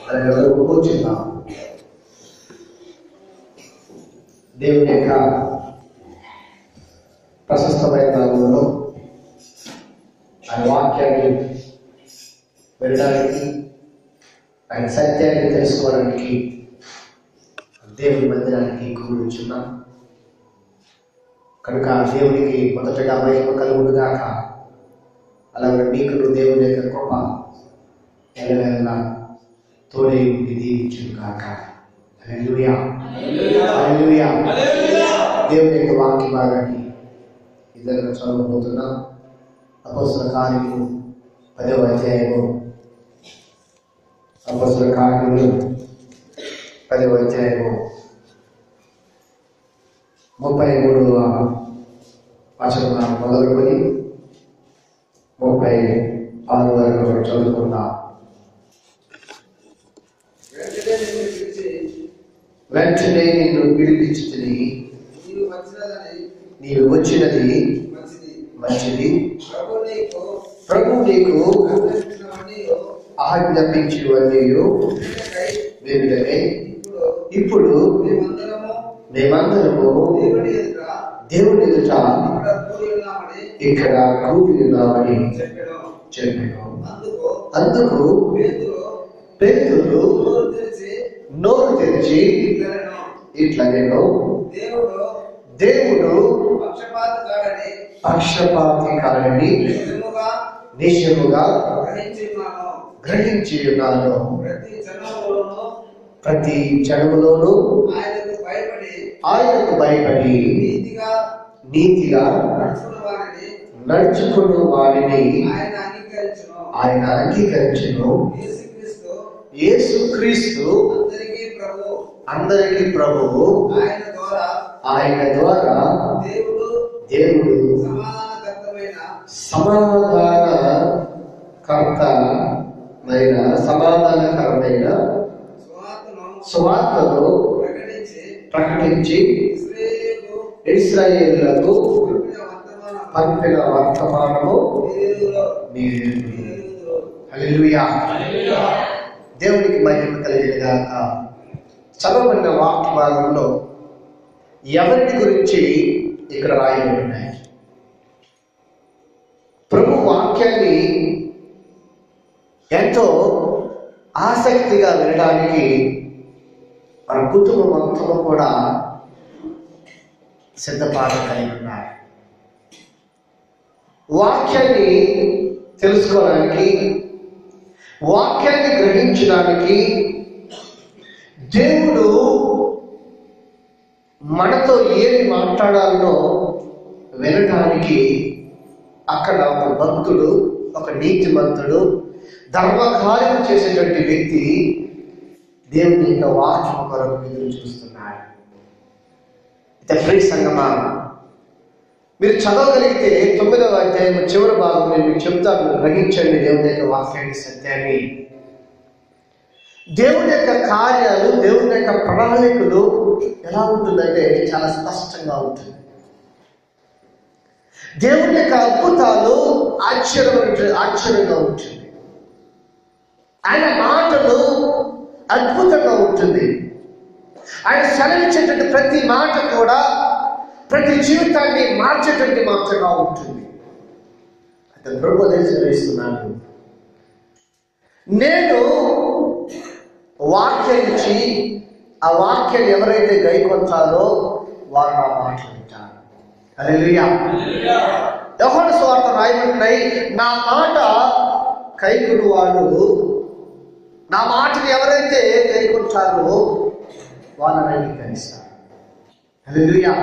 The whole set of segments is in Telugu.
అలాగే కూర్చుందాం దేవుని యొక్క ప్రశస్తమైన నామంలో ఆయన వాక్యాన్ని వినడానికి ఆయన సత్యాన్ని తెలుసుకోవడానికి దేవుని మందిరానికి కూర్చున్నాం కనుక దేవునికి మొదటగా మహిమ కలుగుడుగాక అలాగే మీకు దేవుని యొక్క కృప ఎలవెల్లా తోడే ఉండి దీవించును కాక హల్లెలూయా హల్లెలూయా దేవుని యొక్క వాక్య భాగాన్ని ఇద్దరు చదవబోతున్నాం అపోసల కార్యము పదవ అధ్యాయము అపోసల కార్యములు పదవ అధ్యాయము ముప్పై మూడవ వచనం మొదలుకొని ముప్పై ఆరు వరకు చదువుకుందాం వెంటనే నిన్ను పిలిచి, వెంటనే నిన్ను పిలిపించుకుని నీవు వచ్చినదని నీవు వచ్చినది మంచిది. మంచిది ప్రభు నీకు ప్రభు నీకు ఆజ్ఞాపించినవన్నీ ఆజ్ఞాపించినవన్నీ వినుటకై వినుటనే ఇప్పుడు ఇప్పుడు మేమందరము మేమందరము దేవుని ఎదుట దేవుని ఎదుట ఇక్కడ కూడి ఉన్నామని ఇక్కడ కూడి ఉన్నామని చెప్పాడు. చెప్పాను అందుకు అందుకు పేతురు పేతురు నోరు తెరిచి నోరు తెరిచి ఇట్లనెను, ఇట్లా నేను దేవుడు దేవుడు పక్షపాతకాడని పక్షపాతి కారణి నిజముగా నిశ్చయముగా గ్రహించున్నాను గ్రహించి ఉన్నాను ప్రతి జనములోనూ ప్రతి జనములోనూ ఆయనకు భయపడి ఆయనకు భయపడి నీతిగా నీతిగా నడుచుకున్న వారిని నడుచుకున్న వారిని ఆయన అంగీకరించును ఆయన అంగీకరించును యేసుక్రీస్తు యేసుక్రీస్తు అందరికీ ప్రభు అందరికీ ప్రభువు ఆయన ద్వారా ఆయన ద్వారా దేవుడు దేవుడు సమాధానకర్తమైన సమాధాన కర్త మైన సమాధానకరమైన సువార్తను సువార్తను ప్రకటించి ప్రకటించి ఇశ్రాయేలుకు ఇస్రాయేళ్లకు పంపిన వర్తమానము పంపిన వర్తమానము మీరెరుగుదురు. మీరు మీరెరుగుదురు. హల్లెలూయా దేవునికి మహిమ కలిగినగాక చదవబడిన వాక్య భాగంలో ఎవరిని గురించి ఇక్కడ రాయబడి ఉన్నాయి ప్రభు వాక్యాన్ని ఎంతో ఆసక్తిగా వినడానికి మన కుటుంబం మొత్తం కూడా సిద్ధపాటు కలిగి ఉన్నారు వాక్యాన్ని తెలుసుకోవడానికి వాక్యాన్ని గ్రహించడానికి దేవుడు మనతో ఏమి మాట్లాడాలనో వినడానికి అక్కడ ఒక భక్తుడు ఒక నీతిమంతుడు ధర్మకార్యం చేసేటువంటి వ్యక్తి దేవుని యొక్క వాక్యం కొరకు ఎదురు చూస్తున్నాడు అయితే ఫ్రీ సంగమా మీరు చదవగలిగితే తొమ్మిదవ అధ్యాయం చివరి భాగం నేను మీకు చెప్తాను గ్రహించండి దేవుని యొక్క వాక్యాన్ని సత్యాన్ని దేవుని యొక్క కార్యాలు దేవుని యొక్క ప్రణాళికలు ఎలా ఉంటుందంటే చాలా స్పష్టంగా ఉంటుంది దేవుని యొక్క అద్భుతాలు ఆశ్చర్య ఆశ్చర్యంగా ఉంటుంది ఆయన మాటలు అద్భుతంగా ఉంటుంది ఆయన సెలవించేటువంటి ప్రతి మాట కూడా ప్రతి జీవితాన్ని మార్చేటువంటి మాటగా ఉంటుంది అంటే ప్రభు అదే సెలవిస్తున్నాను నేను వాక్యం ఇచ్చి ఆ వాక్యాన్ని ఎవరైతే గైకొంటారో వారు నా మాటలు వింటారు హల్లెలూయా యోహాను స్వార్థ రాయబడినాయి నా మాట కైకుడు వాడు నా మాటను ఎవరైతే కైకుంటారో వాళ్ళని అంగీకరిస్తారు హల్లెలూయా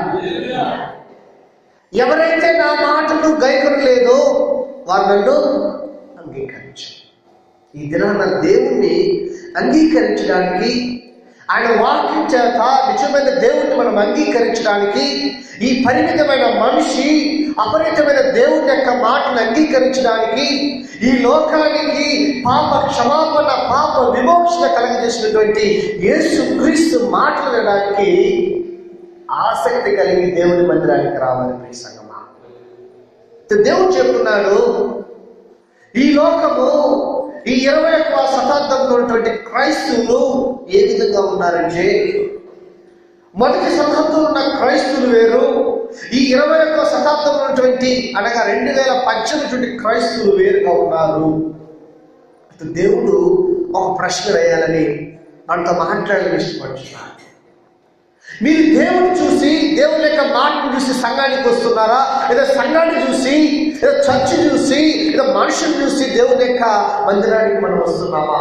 ఎవరైతే నా మాటను గైకొనలేదో వారు నన్ను అంగీకరించారు ఈ దినాన దేవుణ్ణి అంగీకరించడానికి ఆయన వాక్యం చేత నిజమైన దేవుణ్ణి మనం అంగీకరించడానికి ఈ పరిమితమైన మనిషి అపరిమితమైన దేవుని యొక్క మాటను అంగీకరించడానికి ఈ లోకానికి పాప క్షమాపణ పాప విమోచన కలగజేసినటువంటి యేసు క్రీస్తు మాటలు వినడానికి ఆసక్తి కలిగి దేవుని మందిరానికి రావాలి ప్రియ సంగమా దేవుడు చెప్తున్నాడు ఈ లోకము ఈ ఇరవై ఒక్క శతాబ్దంలో ఉన్నటువంటి క్రైస్తవులు ఏ విధంగా ఉన్నారంటే మొదటి శతాబ్దంలో ఉన్న క్రైస్తవులు వేరు ఈ ఇరవై ఒక్క శతాబ్దంలో ఉన్నటువంటి అనగా రెండు వేల పద్దెనిమిది క్రైస్తవులు వేరుగా ఉన్నారు అటు దేవుడు ఒక ప్రశ్న వేయాలని మనతో మాట్లాడాలని ఇష్టపడుతున్నాడు మీరు దేవుని చూసి దేవుని యొక్క మాటను చూసి సంఘానికి వస్తున్నారా లేదా సంఘాన్ని చూసి లేదా చర్చ్ చూసి లేదా మనుషులు చూసి దేవుని యొక్క మందిరానికి మనం వస్తున్నామా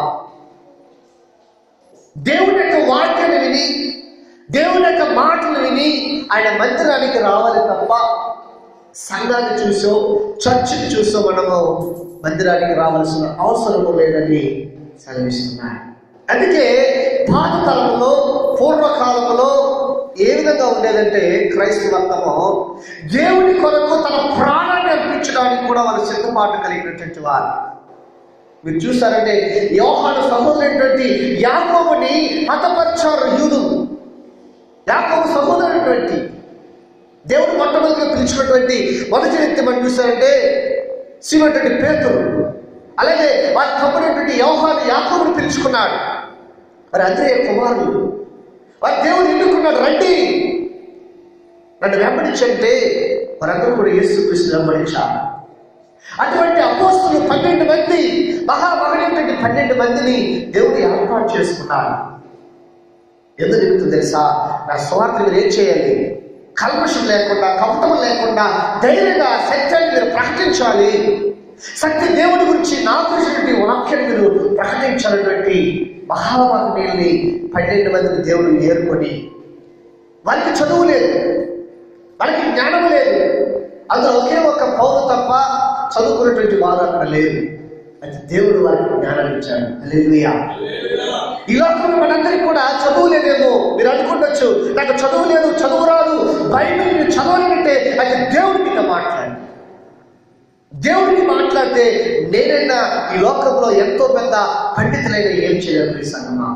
దేవుని యొక్క వాక్యాన్ని విని దేవుని యొక్క మాటలు విని ఆయన మందిరానికి రావాలి తప్ప సంఘాన్ని చూసో చర్చిని చూసో మనము మందిరానికి రావాల్సిన అవసరము లేదని సెలవిస్తున్నాయి అందుకే పాత కాలంలో పూర్వకాలంలో ఏ విధంగా ఉండేదంటే క్రైస్తవత్వము దేవుని కొరకు తన ప్రాణాన్ని అర్పించడానికి కూడా వారు సిద్ధపాటు కలిగినటువంటి వారు మీరు చూసారంటే యోహాను సహోదరుడైనటువంటి యాకోబుని హతపరిచారు యూదులు యాకోబు సహోదరుడైనటువంటి దేవుడు మొట్టమొదటిగా పిలిచినటువంటి మొదటి వ్యక్తి మనం చూసారంటే శివటువంటి పేతురు అలాగే వారి తమ్ముడైనటువంటి యోహాను యాకోబుని పిలుచుకున్నాడు మరి అంద్రే కుమారులు వారి దేవుడు ఎన్నుకున్నాడు రండి నన్ను వెంబడించంటే వారందరూ కూడా యేసుక్రీస్తు వెంబడించారు అటువంటి అపోస్తులు పన్నెండు మంది మహామహుడైనటువంటి పన్నెండు మందిని దేవుడు ఏర్పాటు చేసుకున్నారు ఎందుకు చెబుతుంది తెలుసా నా స్వార్థ మీరు ఏం చేయాలి కల్మషం లేకుండా కపటం లేకుండా ధైర్యంగా సత్యాన్ని మీరు ప్రకటించాలి సత్య దేవుడి గురించి నా గురించి వాక్యాన్ని మీరు ప్రకటించాలన్నటువంటి మహామహనీయుల్ని పన్నెండు మందిని దేవుడు ఏర్కొని వారికి చదువు లేదు వాళ్ళకి జ్ఞానం లేదు అందులో ఒకే ఒక పౌరు తప్ప చదువుకున్నటువంటి వారు అక్కడ లేరు అది దేవుడు వారికి జ్ఞానం ఇచ్చాడు హల్లెలూయా ఈ లోకంలో మనందరికీ కూడా చదువు లేదేమో మీరు అనుకుంటొచ్చు నాకు చదువు లేదు చదువు రాదు బైబిల్ మీరు చదవాలంటే అది దేవుడి మీద మాట్లాడి దేవుడిని మాట్లాడితే నేనైనా ఈ లోకంలో ఎంతో పెద్ద పండితులైన ఏం చేయలేదు ఈ సంగమా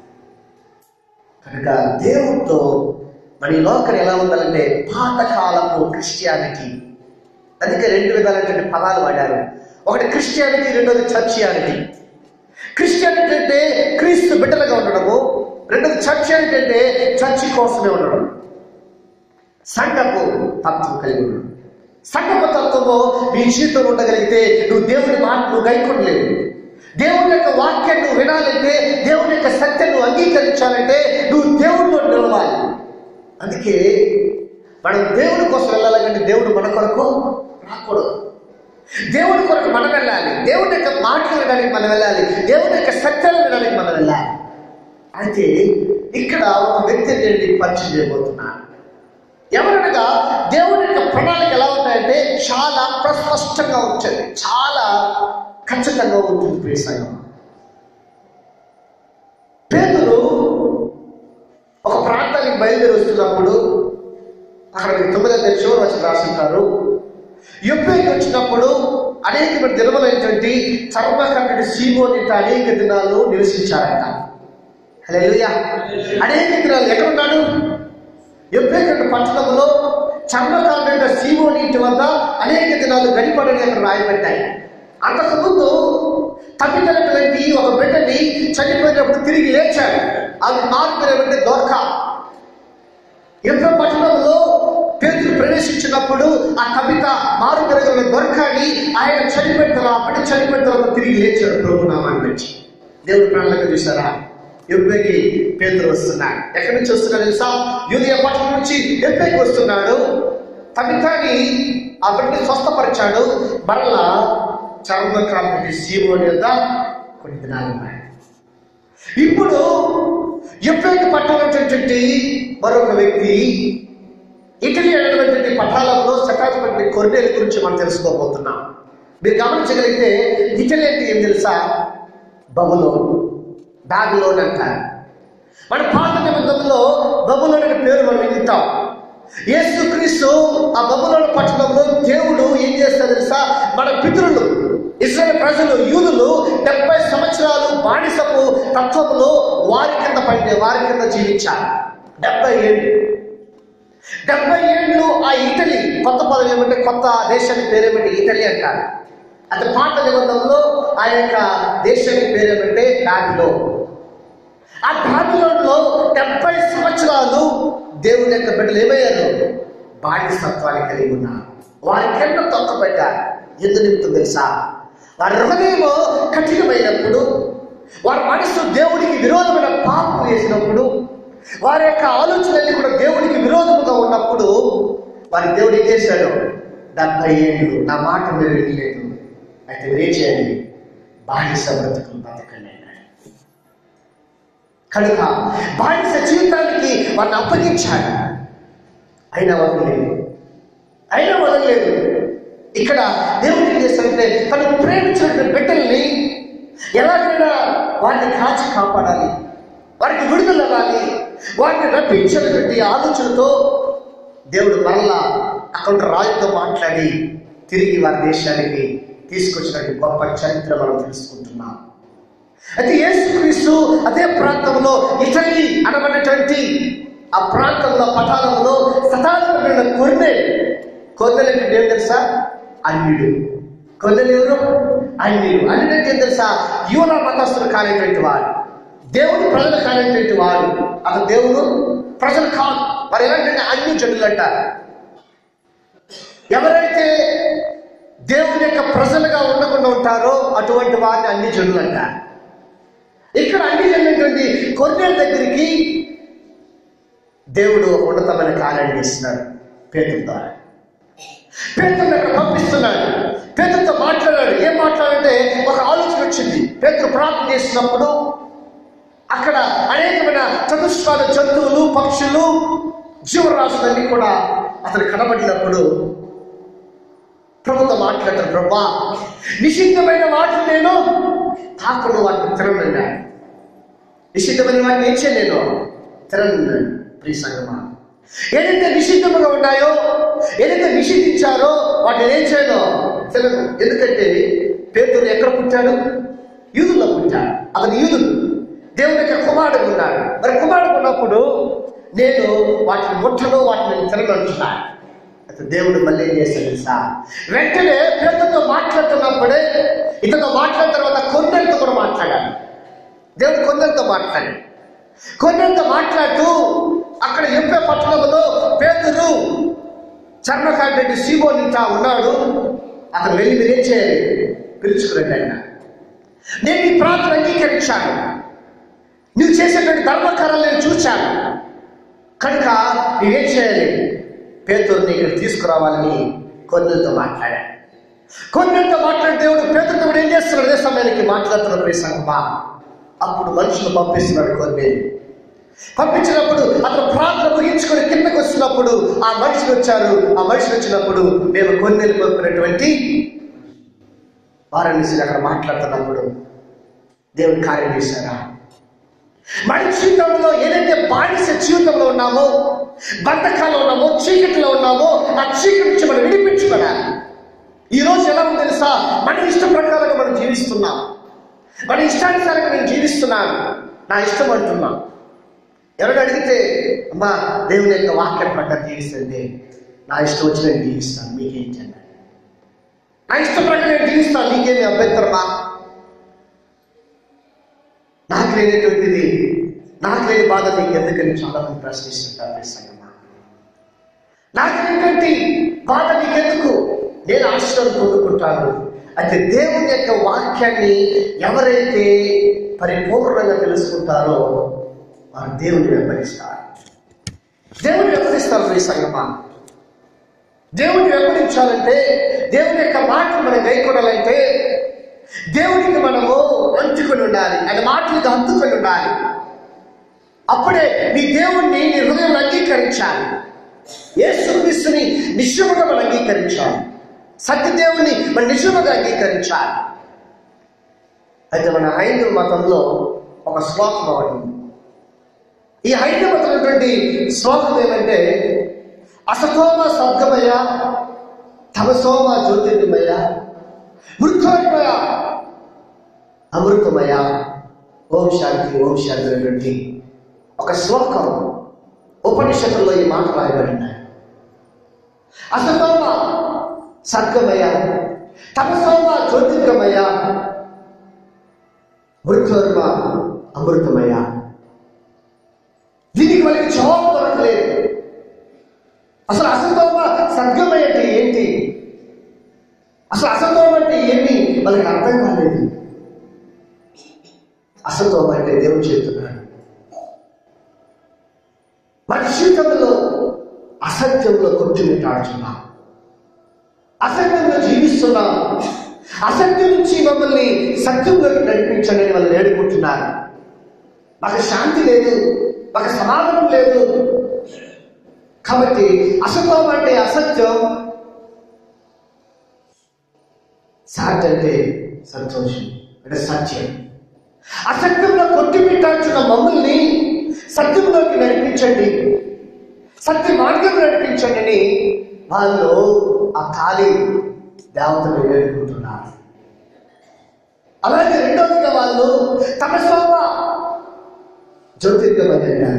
కనుక దేవుడితో మన ఈ లోకం ఎలా ఉండాలంటే పాతకాలపు క్రిస్టియానిటీ అందుకే రెండు విధాలైనటువంటి పదాలు వాడారు ఒకటి క్రిస్టియానిటీ రెండోది చర్చియానిటీ క్రిస్టియానిటీ అంటే క్రీస్తు బిడ్డలుగా ఉండడము రెండోది చర్చియానిటీ అంటే చర్చి కోసమే ఉండడం సంఘపు తత్వం కలిగి ఉండడం సంఘపు తత్వము నీ జీవితంలో ఉండగలిగితే నువ్వు దేవుని మాట నువ్వు గైకొనలేవు దేవుని యొక్క వాక్యం నువ్వు వినాలంటే దేవుని యొక్క సత్యం నువ్వు అంగీకరించాలంటే నువ్వు దేవుడిలో నిలవాలి అందుకే మనం దేవుడి కోసం వెళ్ళాలంటే దేవుడు మన కొరకు రాకూడదు దేవుడి కొరకు మనం వెళ్ళాలి దేవుడి యొక్క మాటలు వినడానికి మనం వెళ్ళాలి దేవుడి యొక్క సత్యాలు వినడానికి మనం వెళ్ళాలి అయితే ఇక్కడ ఒక వ్యక్తిని నేను నీకు పరిచయం చేయబోతున్నాను ఎవరనగా దేవుడి యొక్క ప్రణాళిక ఎలా ఉంటాయంటే చాలా ప్రస్పష్టంగా ఉంటుంది చాలా ఖచ్చితంగా ఉంటుంది ప్రియ సంఘం పేదలు ఒక ప్రాంతానికి బయలుదేరి వస్తున్నప్పుడు అక్కడ మీకు తొమ్మిదో తేదీ చివరి వచ్చి రాసింటారు యుద్ధకి వచ్చినప్పుడు అనేక దినములైనటువంటి చర్మకంటి సీమోని అనేక దినాలు నివసించారంట హల్లెలూయా అనేక దినాలు ఎక్కడున్నాడు ఎప్పుడైతే పట్టణంలో చర్మకాండ సీమోని ఇంటి వద్ద అనేక దినాలు గడిపడని అక్కడ రాయబడ్డాయి అంతకుముందు తప్పినటువంటి ఒక బిడ్డని చనిపోయినప్పుడు తిరిగి లేచాడు అది మార్పు దొరక ఎప్పుడు పట్టణంలో పేదలు ప్రవేశించినప్పుడు ఆ కవిత మారు పెరగల దొరకాని ఆయన చనిపోయిన తర్వాత బిడ్డ చనిపోయిన తర్వాత తిరిగి లేచాడు ప్రభు నామాన్ని పెట్టి దేవుడి ప్రాణాలకు చూసారా ఎబ్బేకి పేదలు వస్తున్నాడు ఎక్కడి నుంచి వస్తున్నాడు తెలుసా యూదియ పట్టణం నుంచి ఎబ్బేకి వస్తున్నాడు కవితని ఆ బిడ్డని స్వస్థపరిచాడు మరలా చర్మకాంతి సీమోని యొక్క కొన్ని దినాలు ఉన్నాయి ఇప్పుడు ఎప్పటికి పట్టాలన్నటువంటి మరొక వ్యక్తి ఇటలీ అనేటువంటి పఠాలలో చక్రాధిపతి కొరినేల గురించి మనం తెలుసుకోబోతున్నాం మీరు గమనించగలిగితే ఇటలీ అంటే ఏం తెలుసా బబులోన్ బాబిలోన్ అంటారు మన పాత నిబంధనలో బబులోన్ అనే పేరు మనం వింటాం యేసు క్రీస్తు ఆ బబులోన్ పట్టణంలో దేవుడు ఏం చేస్తాడు తెలుసా మన పితరులు ఇస్రాయల్ ప్రజలు యూదులు డెబ్బై సంవత్సరాలు బానిసపు తత్వంలో వారి కింద పడితే వారి కింద జీవించారు డెబ్బై ఏళ్ళు డెబ్బై ఏళ్ళు ఆ ఇటలీ కొత్త పదం ఏమంటే కొత్త దేశానికి పేరేమిటి ఇటలీ అంటారు అంటే పాత నిబంధనలో ఆ యొక్క దేశానికి పేరు ఏమంటే బ్యాబిలో ఆ బ్యాబిలోన్లో డెబ్బై సంవత్సరాలు దేవుని యొక్క బిడ్డలు ఏమయ్యారు బానిసత్వాన్ని కలిగి ఉన్నారు వారి కింద తొక్కబడ్డారు ఎందు నిమిత్తం తెలుసా వారి హృదయము కఠినమైనప్పుడు వారి మనసు దేవుడికి విరోధమైన పాపం చేసినప్పుడు వారి యొక్క ఆలోచనలన్నీ కూడా దేవుడికి విరోధముగా ఉన్నప్పుడు వారి దేవుడు ఏం చేశాడు డెబ్బై ఏళ్ళు నా మాట మీరు వినలేదు అయితే మీరేం చేయండి బానిస బ్రతుకులు బతకండి అన్నాడు కనుక బానిస జీవితానికి వారిని అప్పగించాడు అయినా వదలలేదు అయినా వదలలేదు ఇక్కడ దేవుడు ఏం చేస్తాడంటే తను ప్రేమించినటువంటి బిడ్డల్ని ఎలాగైనా వారిని కాచి కాపాడాలి వారికి విడుదల ఇవ్వాలి వారిని రప్పించినటువంటి ఆలోచనతో దేవుడు మరలా అక్కడ రాజుతో మాట్లాడి తిరిగి వారి దేశానికి తీసుకొచ్చినటువంటి గొప్ప చరిత్ర మనం తెలుసుకుంటున్నాం అయితే యేసుక్రీస్తు అదే ప్రాంతంలో ఇటలీ అనబడినటువంటి ఆ ప్రాంతంలో పఠానంలో శతాధిపతుల కొర్నె కొర్నెలు అంటే ఏం తెలుసా అన్యుడు కొర్నెలు ఎవరు అన్యుడు అన్యుడు అంటే ఏం తెలుసా యువన మతస్థులు కానిటువంటి వాడు దేవుడు ప్రజలు కానిటువంటి వాడు అతను దేవుడు ప్రజలు కాదు మరి ఎలాంటి అన్య జనులు అంటారు ఎవరైతే దేవుని యొక్క ప్రజలుగా ఉండకుండా ఉంటారో అటువంటి వారిని అన్ని జనులు అంటారు ఇక్కడ అన్ని జరిగినటువంటి కొన్నేళ్ళ దగ్గరికి దేవుడు ఉన్నతమైన కార్యాన్ని ఇస్తున్నాడు పేతుల ద్వారా పేతులు అక్కడ పంపిస్తున్నాడు పేతులతో మాట్లాడాడు ఏం మాట్లాడంటే ఒక ఆలోచన వచ్చింది పేతులు ప్రార్థన చేసినప్పుడు అక్కడ అనేకమైన చతుష్పాద జంతువులు పక్షులు జీవరాశులన్నీ కూడా అతను కనబడినప్పుడు ప్రభుత్వం మాట్లాడారు ప్రభా నిషిద్ధమైన వాటిని నేను తాకుండా వాటిని తిననున్నాడు నిషిద్ధమైన వాటిని ఏం చేయలేను తిననున్నాడు ప్రియ సంగమా ఏదైతే నిషిద్ధముగా ఉన్నాయో ఏదైతే నిషిద్ధించారో వాటిని ఏం చేయను తినను ఎందుకంటే పేదలు ఎక్కడ పుట్టాడు యూదుల్లో పుట్టాడు అతను యూదుడు దేవుని యొక్క కుమారుడు ఉన్నాడు మరి కుమారుడు ఉన్నప్పుడు నేను వాటిని ముట్టను వాటిని తిననంటున్నాను అయితే దేవుడు మళ్ళీ ఏం చేస్తాడు తెలుసా వెంటనే పేదలతో మాట్లాడుతున్నప్పుడే ఇతనితో మాట్లాడిన తర్వాత కొందరితో కూడా మాట్లాడాలి దేవుడు కొందరితో మాట్లాడాడు కొందరితో మాట్లాడుతూ అక్కడ ఎంపే పట్టణంలో పేదలు చర్మకారెడ్డి సీమోన్ ఇంటా ఉన్నాడు అతను వెళ్ళి మీరు ఏం చేయాలి పిలుచుకురండి ఆయన నేను ఈ ప్రార్థన అంగీకరించాను నువ్వు చేసేటువంటి ధర్మకారాలు నేను చూశాను కనుక నువ్వేం చేయాలి పేతుర్ని ఇక్కడ తీసుకురావాలని కొందరితో మాట్లాడాడు కొందరితో మాట్లాడే దేవుడు పేతులతో కూడా ఏం చేస్తున్నాడు అదే సమయానికి మాట్లాడుతున్న ప్రియ సంగమా అప్పుడు మనుషులు పంపిస్తున్నాడు కొన్ని పంపించినప్పుడు అతను ప్రార్థన ముగించుకొని కిందకు వచ్చినప్పుడు ఆ మనుషులు వచ్చారు ఆ మనుషులు వచ్చినప్పుడు మేము కొన్నేళ్ళు పంపినటువంటి వారాణసి అక్కడ మాట్లాడుతున్నప్పుడు దేవుడు కార్యం చేశారా మన జీవితంలో ఏదైతే బానిస జీవితంలో ఉన్నామో బంధకాల్లో ఉన్నామో చీకటిలో ఉన్నామో ఆ చీకటి నుంచి మనం విడిపించుకోవాలి ఈ రోజు ఎలా ఉంది తెలుసా మన ఇష్ట ప్రకారంగా మనం జీవిస్తున్నాం మన ఇష్టానుసారంగా నేను జీవిస్తున్నాను నా ఇష్టం అంటున్నా ఎవరైనా అడిగితే అమ్మా దేవుని యొక్క వాక్యం ప్రకారం జీవిస్తుంది నా ఇష్టం వచ్చి నేను జీవిస్తాను మీకేం చెందాలి నా ఇష్ట ప్రకారం నేను జీవిస్తాను నీకేమి అభ్యంతరమా నాకు లేనటువంటిది నాకు లేని బాధ నీకు ఎందుకని చాలా మంది ప్రశ్నిస్తుంటారు ఈ సంగమా నాకు లేనటువంటి బాధ నీకెందుకు నేను ఆశ్రయం పొందుకుంటాను అయితే దేవుని యొక్క వాక్యాన్ని ఎవరైతే పరిపూర్ణంగా తెలుసుకుంటారో వారు దేవుని వెంబడిస్తారు దేవుని వెంబడిస్తారు ఈ సంగమా దేవుని వెంబడించాలంటే దేవుని యొక్క మాటలు మనం గైకొనాలంటే దేవునికి మనము అంటుకొని ఉండాలి ఆయన మాటలకు హత్తుకొని ఉండాలి అప్పుడే నీ దేవుణ్ణి నీ హృదయంలో అంగీకరించాలి యేసుక్రీస్తుని నిశ్చయముగా మనం అంగీకరించాలి సత్యదేవుని మన నిజముగా అంగీకరించాలి అయితే మన హైందవ మతంలో ఒక శ్లోకం ఒకటి ఉంది. ఈ హైందవ మతం ఉన్నటువంటి శ్లోకం ఏమంటే అసతోమ సద్గమయ తమసోమ జ్యోతిర్మయ మృత్యోర్మయ అమృతమయ ఓం శాంతి ఓం శాంతి అనేటువంటి ఒక శ్లోకం ఉపనిషత్తుల్లో ఈ మాట రాయబడినాయి అసతోమ సర్గమయ తపసోమ జ్యోతిర్గమయ మృత్యోర్మ అమృతమయ దీనికి మనకి జవాబు దొరకలేదు అసలు అసంతోమ సద్గమయ అంటే ఏంటి అసలు అసంతోమ అంటే ఏమి మనకి అర్థం కాలేదు అసంతోమ అంటే దేవుడు చెప్తున్నాడు మన జీవితంలో అసత్యంలో కొట్టుమిట్టాడుతున్నాం అసత్యంలో జీవిస్తున్నాం అసత్యం నుంచి మమ్మల్ని సత్యంలోకి నడిపించండి అని వాళ్ళు వేడుకుంటున్నారు మాకు శాంతి లేదు మాకు సమాధానం లేదు కాబట్టి అసత్వం అంటే అసత్యం శాంతి అంటే సంతోషం అంటే సత్యం అసత్యంలో కొట్టిమిట్టాల్సిన మమ్మల్ని సత్యంలోకి నడిపించండి సత్య మార్గం నడిపించండి అని వాళ్ళు ఆ ఖాళీ దేవతను వేడుకుంటున్నారు అలాగే రెండవదిగా వాళ్ళు తమ సొంత జ్యోతిర్గమని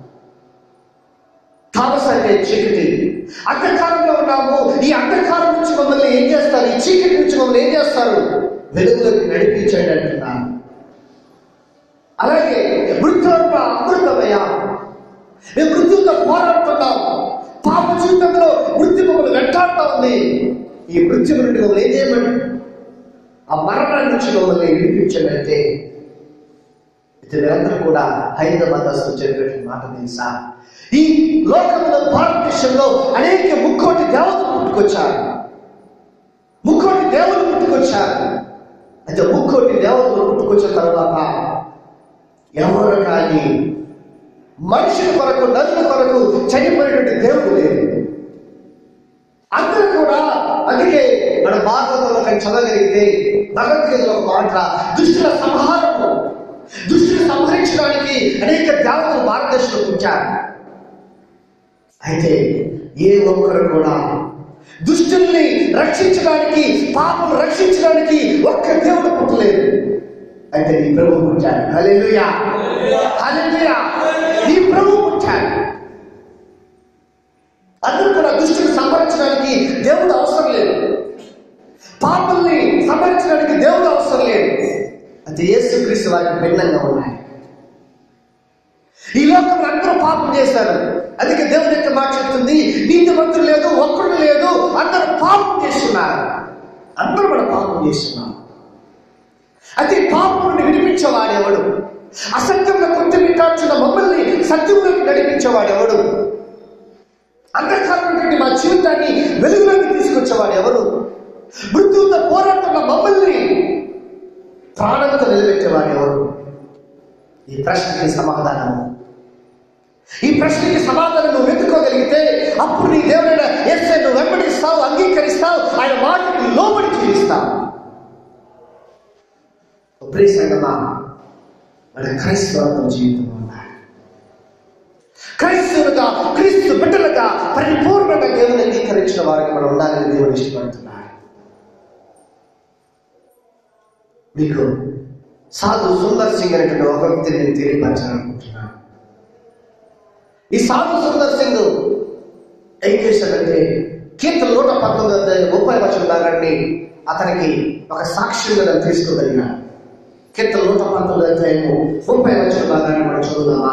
తామస్ అంటే చీకటి అంధకారంలో ఉన్నాము ఈ అంధకారం నుంచి మమ్మల్ని ఏం చేస్తారు ఈ చీకటి నుంచి మమ్మల్ని ఏం చేస్తారు వెలుగులోకి నడిపించండి అంటున్నారు అలాగే మృత్యుర్మ అమృతమయ మేము మృత్యుతో పోరాడుతున్నాం పాప జీవితంలో మృత్యు మమ్మల్ని వెంటాడుతూ ఉంది ఈ మృత్యు నుండి మమ్మల్ని ఏం చేయమని ఆ మరణాన్ని నుంచి మమ్మల్ని విడిపించండి అంటే ఇది మీరందరూ కూడా హైదరాబాద్ చెప్పినటువంటి మాట తెలుసా ఈ లోకంలో భారతదేశంలో అనేక ముక్కోటి దేవతలు పుట్టుకొచ్చారు ముక్కోటి దేవులు పుట్టుకొచ్చారు అయితే ముక్కోటి దేవతలు పుట్టుకొచ్చిన తర్వాత ఎవరు కానీ మనుషుల కొరకు నదుల కొరకు చనిపోయినటువంటి దేవుడు లేదు అందరూ కూడా అందుకే మన భారతంలో కానీ చదవగలిగితే భగవద్గీతలో ఒక మాట దుష్టుల సంహారము దుష్టులు సంహరించడానికి అనేక దేవతలు భారతదేశంలో పుట్టారు అయితే ఏ ఒక్కరు కూడా దుష్టుల్ని రక్షించడానికి పాపం రక్షించడానికి ఒక్క దేవుడు పుట్టలేదు అయితే నీ ప్రభు పుట్టాడు హల్లెలూయా హల్లెలూయా నీ ప్రభు పుట్టాడు అందరూ కూడా దుష్టుని సంహరించడానికి దేవుడు అవసరం లేదు పాపల్ని సంహరించడానికి దేవుడు అవసరం లేదు అది యేసుక్రీస్తు వారికి భిన్నంగా ఉన్నాయి ఈ లోకంలో అందరూ పాపం చేశారు అందుకే దేవుని యొక్క మాట చెప్తుంది నీతి మంత్రులు లేదు ఒక్కడు లేదు అందరూ పాపం చేస్తున్నారు అందరూ కూడా పాపం చేస్తున్నారు అయితే పాపం నుండి విడిపించేవాడెవడు అసత్యంలో కొట్టుమిట్టాల్సిన మమ్మల్ని సత్యంలోకి నడిపించేవాడెవడు అంధకారం నుండి మా జీవితాన్ని వెలుగులోకి తీసుకొచ్చేవాడు ఎవరు మృత్యువుతో పోరాడుతున్న మమ్మల్ని ప్రాణంతో నిలబెట్టేవాడు ఎవరు ఈ ప్రశ్నకి సమాధానం ఈ ప్రశ్నకి సమాధానం నువ్వు వెతుకోగలిగితే అప్పుడు నీ దేవుడైన ఎస్ఐ నువ్వు వెంబడిస్తావు అంగీకరిస్తావు ఆయన మాటకి లోబడి జీవిస్తావు ప్రియ సంగమా మన క్రైస్తవ జీవితంలో ఉన్నాయి క్రైస్తవులుగా క్రీస్తు బిడ్డలుగా పరిపూర్ణంగా దేవుని అంగీకరించిన వారికి మనం ఉండాలని దేవుడు ఇష్టపడుతున్నాడు మీకు సాధు సుందర్ సింగ్ అనేటువంటి ఒక వ్యక్తిని నేను తెలియపరచాలనుకుంటున్నాను ఈ సాధు సుందర్ సింగ్ ఏం చేశాడంటే కీర్తన నూట పంతొమ్మిది వందల ముప్పై వచ్చిన భాగాన్ని అతనికి ఒక సాక్ష్యంగా నేను తీసుకోగలిగాను కీర్తన నూట పంతొమ్మిది అధ్యాయము ముప్పై వచ్చిన భాగాన్ని మనం చదువుదామా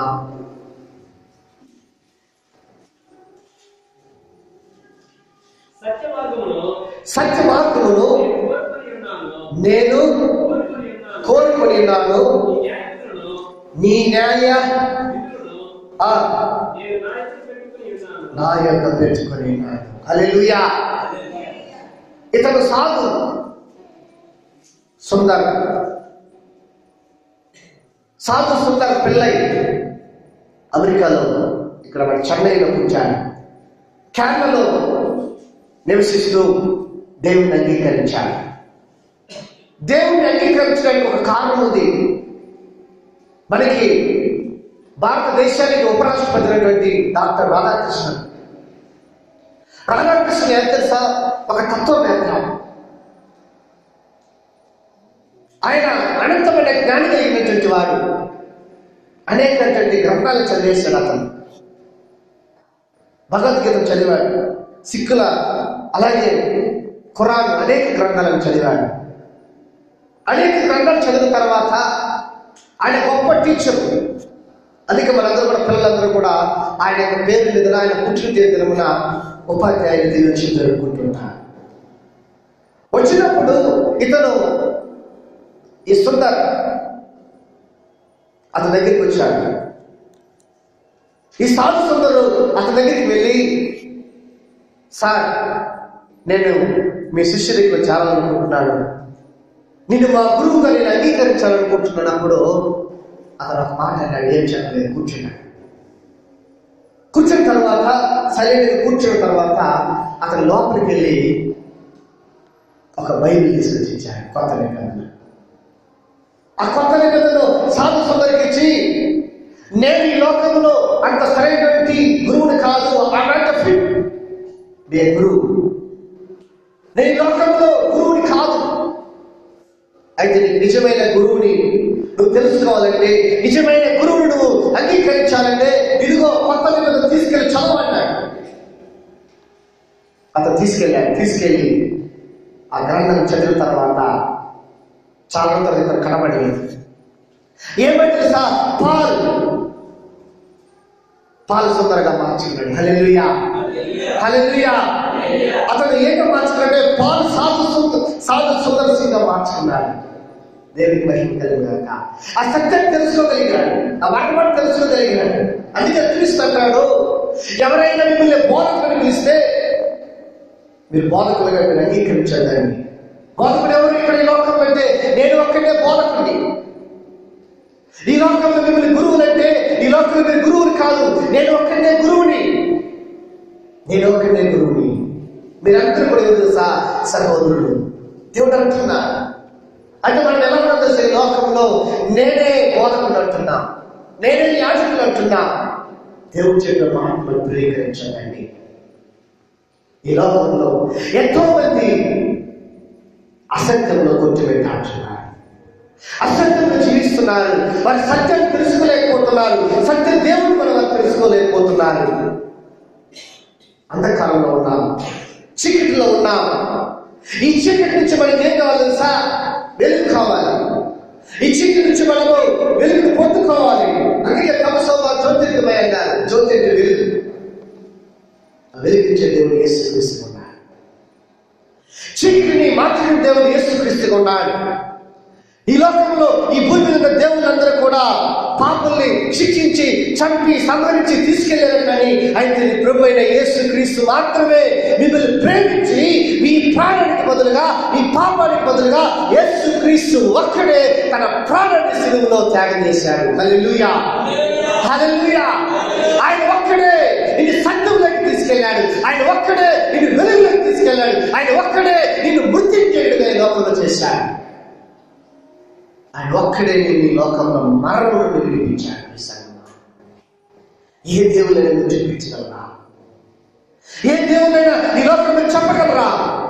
సత్య మార్గమును సత్య మార్గమును నేను నేను కోరుకొని ఉన్నాను. కోరుకొని ఉన్నాను. కోరుకొని ఉన్నాను ఈ న్యాయస్థులను, నీ న్యాయ విధులను ఆ, నేను నా ఎదుట పెట్టుకొని ఉన్నాను. నా యొక్క పెట్టుకొని ఉన్నాను హల్లెలూయా ఇతను సాధు సుందర్ సాధు సుందర్ పిల్లై అమెరికాలో ఇక్కడ మన చెన్నైలో పుట్టాడు కేరళలో నివసిస్తూ దేవుని అంగీకరించాడు దేవుని అంగీకరించడానికి ఒక కారణం ఉంది మనకి భారతదేశానికి ఉపరాష్ట్రపతి అయినటువంటి డాక్టర్ రాధాకృష్ణన్ రాధాకృష్ణన్ ఏం తెలుసా ఒక తత్వవేత్త ఆయన అనంతమైన జ్ఞాని కలిగినటువంటి వాడు అనేకటువంటి గ్రంథాలు చదివేశాడు అతను భగవద్గీత చదివాడు సిక్కుల అలాగే ఖురాన్ అనేక గ్రంథాలను చదివాడు అనేక గ్రంథాలు చదివిన తర్వాత ఆయన గొప్ప టీచర్ అందుకే మనందరూ కూడా పిల్లలందరూ కూడా ఆయన యొక్క పేరు మీద ఆయన పుట్టిన దినమున ఉపాధ్యాయులు దినోత్సవం జరుపుకుంటున్నారు వచ్చినప్పుడు ఇతను ఈ సుందర్ అతని దగ్గరికి వచ్చాడు ఈ సాధు సుందరు అతని దగ్గరికి వెళ్ళి సార్ నేను మీ శిష్యు దగ్గర చేరాలనుకుంటున్నాను నిన్ను మా గురువుగా నేను అంగీకరించాలనుకుంటున్నప్పుడు అతను ఒక మాట అన్నాడు ఏం చెప్పలేదు కూర్చున్నాడు కూర్చున్న తర్వాత సరైన కూర్చున్న తర్వాత అతను లోపలికి వెళ్ళి ఒక బైబిల్ తీసుకొచ్చి ఇచ్చాడు కొత్త నిబంధన ఆ కొత్త నిబంధనలో సాధు సుందరికి ఇచ్చి నేను ఈ లోకంలో అంత సరైనటువంటి గురువుని కాదు అనంత ఫిట్ నే గురువు నేను ఈ లోకంలో గురువుని కాదు అయితే నీకు నిజమైన గురువుని నువ్వు తెలుసుకోవాలంటే నిజమైన గురువుని నువ్వు అంగీకరించాలంటే ఇదిగో కొత్త నిబంధన తీసుకెళ్ళి చదవన్నాడు అతను తీసుకెళ్ళాడు తీసుకెళ్ళి ఆ గ్రంథం చదివిన తర్వాత చాలా రోజులు ఇతను కనబడలేదు ఏమంటే సార్ పాల్ పాల్ సుందరగా మార్చుకున్నాడు హల్లెలూయా హల్లెలూయా అతను ఏక మార్చుకుంటే పాల్ సాధు సుందర సాధు సుందర సింగ్ మార్చుకున్నాడు దేవునికి మహిమ కలిగాక ఆ సత్యం తెలుసుకోగలిగాడు ఆ మాట తెలుసుకోగలిగాడు అందుకే పిలుస్తుంటాడు ఎవరైనా మిమ్మల్ని బోధకుని పిలిస్తే మీరు బోధకులుగా మీరు అంగీకరించండి బోధకుడు ఎవరు ఇక్కడ ఈ లోకం అంటే నేను ఒక్కటే బోధకుడిని ఈ లోకంలో మిమ్మల్ని గురువులంటే ఈ లోకంలో మీరు గురువుని కాదు నేను ఒక్కటే గురువుని నేను ఒక్కటే గురువుని మీరందరూ కూడా ఎవరు తెలుసా సహోదరుడు దేవుడు అంటున్నా అంటే మనం ఎలా ఉన్నాం తెలుసా ఈ లోకంలో నేనే బోధకుడు అంటున్నా నేనే యాజకుడు అంటున్నా దేవుడు చెప్పిన మాట మనం ప్రేకరించండి ఈ లోకంలో ఎంతో మంది అసత్యంలో కొట్టుబెట్టాడుతున్నారు అసత్యంలో జీవిస్తున్నారు వారి సత్యం తెలుసుకోలేకపోతున్నారు సత్యం దేవుడు మనం వారు తెలుసుకోలేకపోతున్నారు అంధకారంలో ఉన్నాం చీకటిలో ఉన్నాం ఈ చీకటి నుంచి మనకి ఏం కావాలి తెలుసా వెలుగు కావాలి ఈ చీకటి నుంచి మనము వెలుగు పొందుకోవాలి అందుకే తమసోమ జ్యోతిర్గమయ అన్నారు జ్యోతిర్గ వెలుగు ఆ వెలిగించే దేవుడు యేసుక్రీస్తు ఉన్నాడు చీకటిని మార్చిన దేవుడు యేసుక్రీస్తు ఉన్నాడు ఈ లోకంలో ఈ భూమి మీద ఉన్న దేవుళ్ళందరూ కూడా పాపుల్ని శిక్షించి చంపి సంహరించి తీసుకెళ్లారు కానీ అయితే నీ ప్రభు అయిన యేసు క్రీస్తు మాత్రమే మిమ్మల్ని ప్రేమించి మీ ప్రాణానికి బదులుగా మీ పాపానికి బదులుగా యేసు క్రీస్తు ఒక్కడే తన ప్రాణాన్ని సిలువలో త్యాగం చేశాడు హల్లెలూయా హల్లెలూయా ఆయన ఒక్కడే నిన్ను సత్యంలోకి తీసుకెళ్ళాడు ఆయన ఒక్కడే నిన్ను వెలుగులోకి తీసుకెళ్ళాడు ఆయన ఒక్కడే నిన్ను మృత్యుంచేయడమే లోకంలో చేశాడు ఆయన ఒక్కడే నేను ఈ లోకంలో మరణం నుండి విడిపించాడు ఈ సంఘంలో. ఏ దేవులైనా నువ్వు చూపించగలరా ఏ దేవులైనా ఈ లోకంలో చెప్పగలరా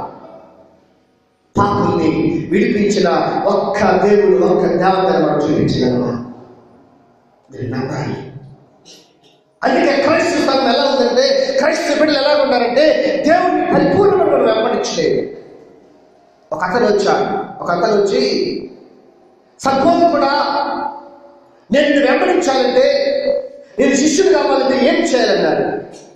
పాపుల్ని విడిపించిన ఒక్క దేవుడు ఒక్క దేవతను మనం చూపించగలరా మీరు నమ్మాలి అందుకే క్రైస్తవ సంఘం ఎలా ఉందంటే క్రైస్తవ బిడ్డలు ఎలా ఉన్నారంటే దేవుడిని పరిపూర్ణంగా మనం వెంబడించలేదు ఒక అతను వచ్చాడు ఒక అతను వచ్చి సద్బోధం కూడా నేను నిన్ను వెంబడించాలంటే నేను శిష్యుడు కావాలంటే ఏం చేయాలన్నాడు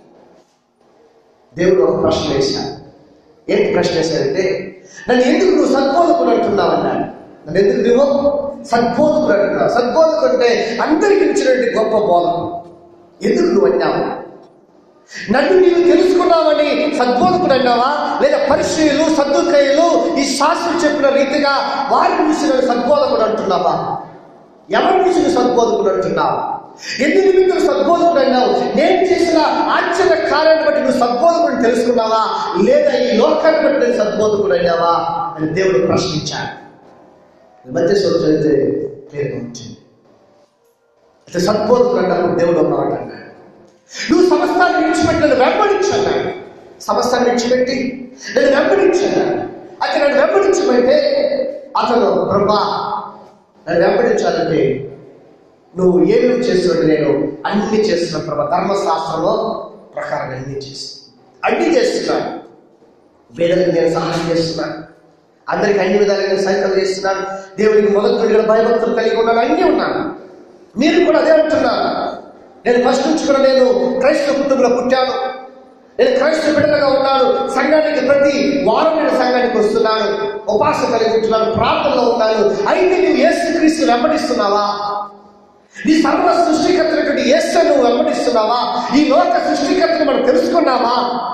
దేవుడు ఒక ప్రశ్న వేశాడు ఏంటి ప్రశ్న వేశాడంటే నన్ను ఎందుకు నువ్వు సద్బోధకుడు అంటున్నావు అన్నాడు నన్ను ఎందుకు నువ్వు సద్బోధకుడు అంటున్నావు సద్బోధకుడు అంటే అందరికి ఇచ్చినటువంటి గొప్ప బోధం ఎందుకు నువ్వు అన్నావు నన్ను నీవు తెలుసుకున్నావని సద్బోధకుడు అన్నావా లేదా పరిశీలు సద్దుకయ్యలు ఈ శాస్త్రం చెప్పిన రీతిగా వారిని చూసి నన్ను సద్బోధకుడు అంటున్నావా ఎవరిని చూసి నువ్వు సద్బోధకుడు అంటున్నావు ఎందుకు నిమిత్తం సద్బోధకుడు అన్నావు నేను చేసిన ఆశ్చర్య కార్యాన్ని బట్టి నువ్వు సద్బోధకుడు తెలుసుకున్నావా లేదా ఈ లోకాన్ని బట్టి నేను సద్బోధకుడు అన్నావా అని దేవుడు ప్రశ్నించాడు ఈ మధ్య సోదరు చదివితే క్లియర్గా వచ్చింది అయితే సద్బోధకుడు అన్నప్పుడు దేవుడు ఒక మాట అన్నాడు నువ్వు సమస్తాన్ని విడిచిపెట్టి నన్ను వెంబడించన్నాడు సమస్తాన్ని విడిచిపెట్టి నేను వెంబడించన్నాడు అయితే నన్ను వెంబడించమంటే అతను ప్రభా నన్ను వెంబడించాలంటే నువ్వు ఏమేమి చేస్తున్నాడు నేను అన్ని చేస్తున్నా ప్రభా ధర్మశాస్త్రంలో ప్రకారం అన్ని చేస్తున్నా అన్ని చేస్తున్నాను పేదలకు నేను సహాయం చేస్తున్నాను అందరికి అన్ని విధాలుగా నేను సహాయం చేస్తున్నాను దేవునికి మొదటి నుండి కూడా భయభక్తులు కలిగి ఉన్నాను అన్నీ ఉన్నాను మీరు కూడా అదే అంటున్నారు నేను ఫస్ట్ నుంచి కూడా నేను క్రైస్తవ కుటుంబంలో పుట్టాను నేను క్రైస్తవ బిడ్డలుగా ఉన్నాను సంఘానికి ప్రతి వారం నేను సంఘానికి వస్తున్నాను ఉపాసన కలిగి ఉంటున్నాను ప్రార్థనలో ఉన్నాను అయితే నువ్వు యేసు క్రీస్తు వెంబడిస్తున్నావా నీ సర్వ సృష్టికర్తటువంటి యేసు నువ్వు వెంబడిస్తున్నావా ఈ లోక సృష్టికర్తను మనం తెలుసుకున్నావా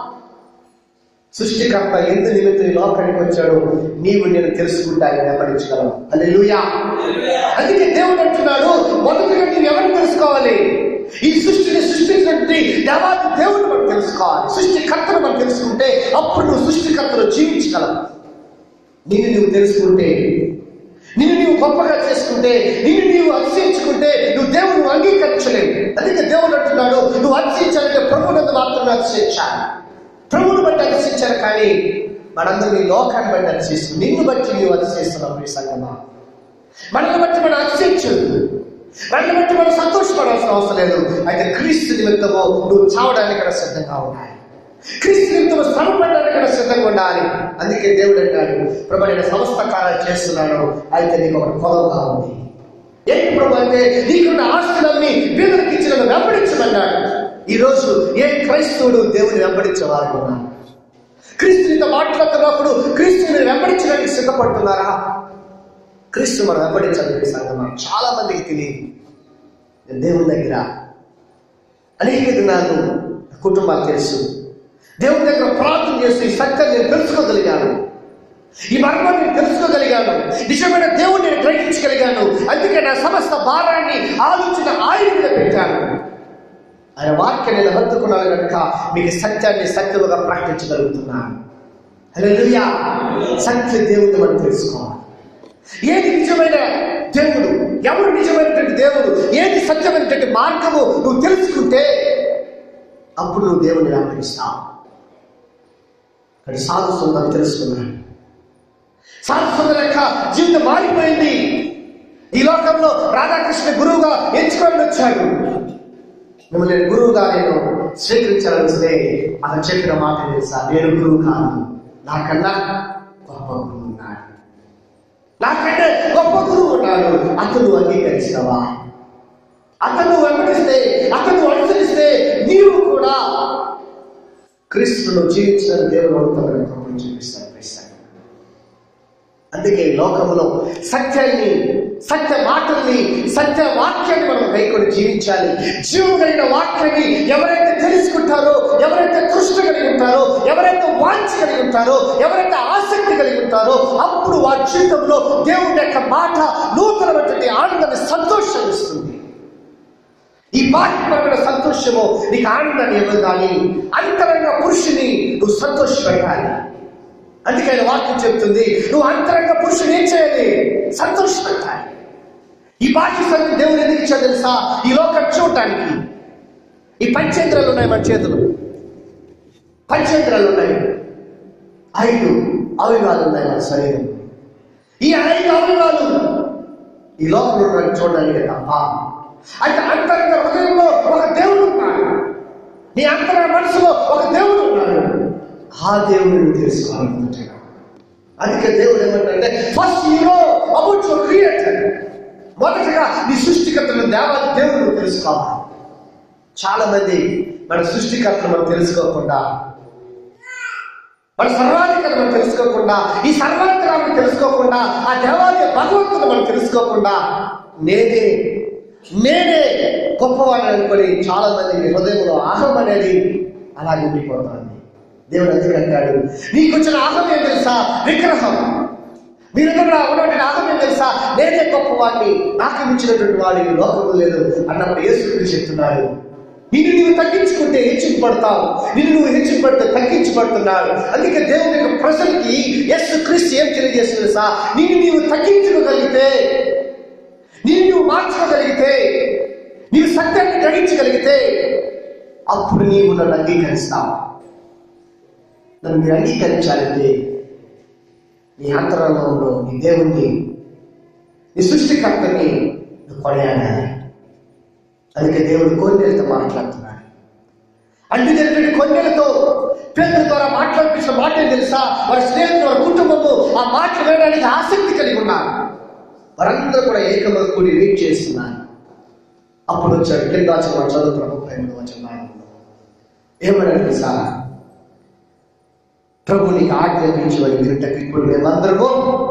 సృష్టికర్త ఎందు నిమిత్తం ఈ లోకానికి వచ్చాడు నీవు నేను తెలుసుకుంటా ఆయన వెంబడించగలవు హల్లెలూయా అందుకే దేవుడు అంటున్నాడు మొదటిగా నీవు ఎవరిని తెలుసుకోవాలి ఈ సృష్టిని సృష్టించినటువంటి దేవాది దేవుడు మనం తెలుసుకోవాలి సృష్టికర్తను మనం తెలుసుకుంటే అప్పుడు నువ్వు సృష్టికర్తను జీవించగలవు నిన్ను నువ్వు తెలుసుకుంటే నిన్ను నీవు గొప్పగా చేసుకుంటే నిన్ను నీవు అతిశయించుకుంటే నువ్వు దేవుని అంగీకరించలేవు అందుకే దేవుడు అంటున్నాడు నువ్వు అతిశయించాలంటే ప్రభునందు మాత్రమే అతిశయించాలి ప్రభువుని బట్టి అతిశయించారు కానీ మనందరినీ లోకాన్ని బట్టి అతిశయిస్తుంది నిన్ను బట్టి నీవు అతిశయిస్తున్నావు ఈ సంగమా మనల్ని బట్టి మనం అతిశయించదు మనల్ని బట్టి మనం సంతోషపడాల్సిన అవసరం లేదు అయితే క్రీస్తు నిమిత్తము నువ్వు చావడానికి కూడా సిద్ధంగా ఉండాలి క్రీస్తు నిమిత్తము శ్రమపడడానికి కూడా సిద్ధంగా ఉండాలి అందుకే దేవుడు అంటాడు ప్రభు నేను సమస్త కార్యాలు చేస్తున్నాను అయితే నీకు ఒక కొలవగా ఉంది ఏంటి ప్రభు అంటే నీకున్న ఆస్తులన్నీ పేదలకు ఇచ్చి నన్ను వెంబడించమన్నాడు ఈ రోజు ఏ క్రైస్తవుడు దేవుని వెంబడించేవారు ఉన్నారు క్రీస్తునితో మాట్లాడుతున్నప్పుడు క్రీస్తుని వెంబడించడానికి సిద్ధపడుతున్నారా క్రీస్తు మనం వెంబడించాలి సంగమా చాలా మందికి తెలియదు నేను దేవుని దగ్గర అనేక దినాలు నా కుటుంబాలు తెలుసు దేవుని దగ్గర ప్రార్థన చేసి ఈ సత్యం నేను తెలుసుకోగలిగాను ఈ మర్మాన్ని నేను తెలుసుకోగలిగాను నిజమైన దేవుణ్ణి నేను గ్రహించగలిగాను అందుకే నా సమస్త భారాన్ని ఆలోచన ఆయన మీద పెట్టాను ఆయన వాక్యాన్ని నేను హత్తుకున్నాను కనుక మీకు సత్యాన్ని సత్యముగా ప్రకటించగలుగుతున్నాను హల్లెలూయా సత్య దేవుణ్ణి మనం తెలుసుకోవాలి ఏది నిజమైన దేవుడు ఎవరు నిజమైనటువంటి దేవుడు ఏది సత్యమైనటువంటి మార్గము నువ్వు తెలుసుకుంటే అప్పుడు నువ్వు దేవుని వెంబడిస్తావు ఇక్కడ సాధు సుందరం తెలుసుకున్నాడు సాధు సుందరం యొక్క జీవితం మారిపోయింది ఈ లోకంలో రాధాకృష్ణ గురువుగా ఎంచుకొని వచ్చాడు మిమ్మల్ని నేను గురువుగా నేను స్వీకరించాలనిస్తే అతను చెప్పిన మాట తెలుసా నేను గురువు కాదు నాకన్నా గొప్ప గురువు ఉన్నాడు నాకంటే గొప్ప గురువు ఉన్నాడు అతను అంగీకరిస్తావా అతను వెంబడిస్తే అతను అనుసరిస్తే నీవు కూడా క్రీస్తును జీవించిన దేవుడు అవుతామని కృపను చూపిస్తాను క్రీస్తు అందుకే ఈ లోకంలో సత్యాన్ని సత్య మాటల్ని సత్య వాక్యాన్ని మనం కైకొని జీవించాలి జీవం కలిగిన వాక్యాన్ని ఎవరైతే తెలుసుకుంటారో ఎవరైతే తృష్ణ కలిగి ఉంటారో ఎవరైతే వాంఛ కలిగి ఉంటారో ఎవరైతే ఆసక్తి కలిగి ఉంటారో అప్పుడు వారి జీవితంలో దేవుని యొక్క మాట నూతనమైనటువంటి ఆనందాన్ని సంతోషం ఇస్తుంది ఈ బాహ్యపరమైన సంతోషము నీకు ఆనందాన్ని ఇవ్వదు కానీ అంతరంగ పురుషుని నువ్వు సంతోషపెట్టాలి అందుకే ఆయన వాక్యం చెప్తుంది నువ్వు అంతరంగ పురుషుని ఏం చేయాలి సంతోషపెట్టాలి ఈ బాహ్య సంగతి దేవుడు ఎందుకు ఇచ్చా తెలుసా ఈ లోకం చూడటానికి ఈ పంచేంద్రాలు ఉన్నాయి మన చేతులు పంచేంద్రాలు ఉన్నాయి ఐదు అవయవాలు ఉన్నాయి మన శరీరం ఈ ఐదు అవయవాలు ఈ లోకంలో ఉన్నవాడిని చూడడానికి తప్ప అంటే అంతరంగ హృదయంలో ఒక దేవుడు ఉన్నాడు నీ అంతరంగ మనసులో ఒక దేవుడు ఉన్నాడు ఆ దేవుడిని నువ్వు తెలుసుకోవాలనుకుంటున్నావు అందుకే దేవుడు ఏమంటే first you know about your creator మొదటగా నీ సృష్టికర్తను దేవాది దేవుడు నువ్వు తెలుసుకోవాలి చాలా మంది మన సృష్టికర్తను మనం తెలుసుకోకుండా మన సర్వాధికారం మనం తెలుసుకోకుండా ఈ సర్వాధికారాన్ని తెలుసుకోకుండా ఆ దేవాలయ భగవంతుని మనం తెలుసుకోకుండా నేనే నేనే గొప్పవాడిని అనుకొని చాలా మంది మీ హృదయంలో అహం అనేది అలాగే ఉండిపోతుంది దేవుడు అందుకే అంటాడు నీకు వచ్చిన అహం ఏం తెలుసా విగ్రహం మీరు దగ్గర ఉన్నటువంటి అహం ఏం తెలుసా నేనే గొప్పవాడిని నాకు ఇచ్చినటువంటి వాడు ఈ లోకంలో లేదు అన్నప్పుడు యేసుడు చెప్తున్నాడు నిన్ను నువ్వు తగ్గించుకుంటే హెచ్చింపడతావు నిన్ను నువ్వు హెచ్చింపడితే తగ్గించబడుతున్నావు అందుకే దేవుని యొక్క ప్రజలకి యస్సు క్రీస్తు ఏం తెలియజేస్తుంది సా నిన్ను నీవు తగ్గించుకోగలిగితే నిన్ను నువ్వు మార్చుకోగలిగితే నీవు సత్యాన్ని గ్రహించగలిగితే అప్పుడు నీవు నన్ను అంగీకరిస్తావు నన్ను మీరు అంగీకరించాలంటే నీ అంతరంగంలో నీ దేవుణ్ణి నీ సృష్టికర్తని నువ్వు కొనియాడాలి అందుకే దేవుడు కోరికలతో మాట్లాడుతున్నాడు అంటున్నటువంటి కొన్నేలతో పేదల ద్వారా మాట్లాడిపించిన మాట ఏం తెలుసా వారి స్నేహితులు వారి కుటుంబము ఆ మాటలు వినడానికి ఆసక్తి కలిగి ఉన్నారు వారందరూ కూడా ఏకమై కూడి వెయిట్ చేస్తున్నారు అప్పుడు వచ్చాడు కింద వచ్చిన వాడు చదువు ప్రభు ప్రేమ వచ్చిన ఏమన్నా తెలుసా ప్రభు నీకు ఆజ్ఞాపించి వారి విరుటకు ఇప్పుడు మేమందరము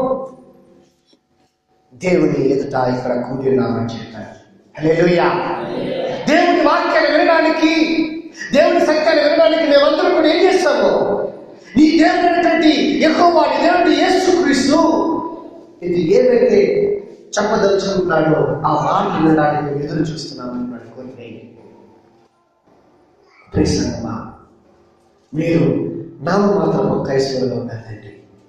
దేవుని ఎదుట ఇక్కడ కూడి ఉన్నామని చెప్పారు హల్లెలూయా దేవుని వాక్యాన్ని వినడానికి దేవుని సత్యాన్ని వినడానికి మేమందరం కూడా ఏం చేస్తాము నీ దేవుడు అనేటువంటి ఎక్కువ నీ దేవుడు యేసు క్రీస్తు ఇది ఏదైతే చెప్పదలుచుకుంటున్నాడో ఆ మాట వినడానికి మేము ఎదురు చూస్తున్నామని పడుకొని ప్రేసమ్మా మీరు నామ మాత్రం క్రైస్తవులుగా ఉండాలండి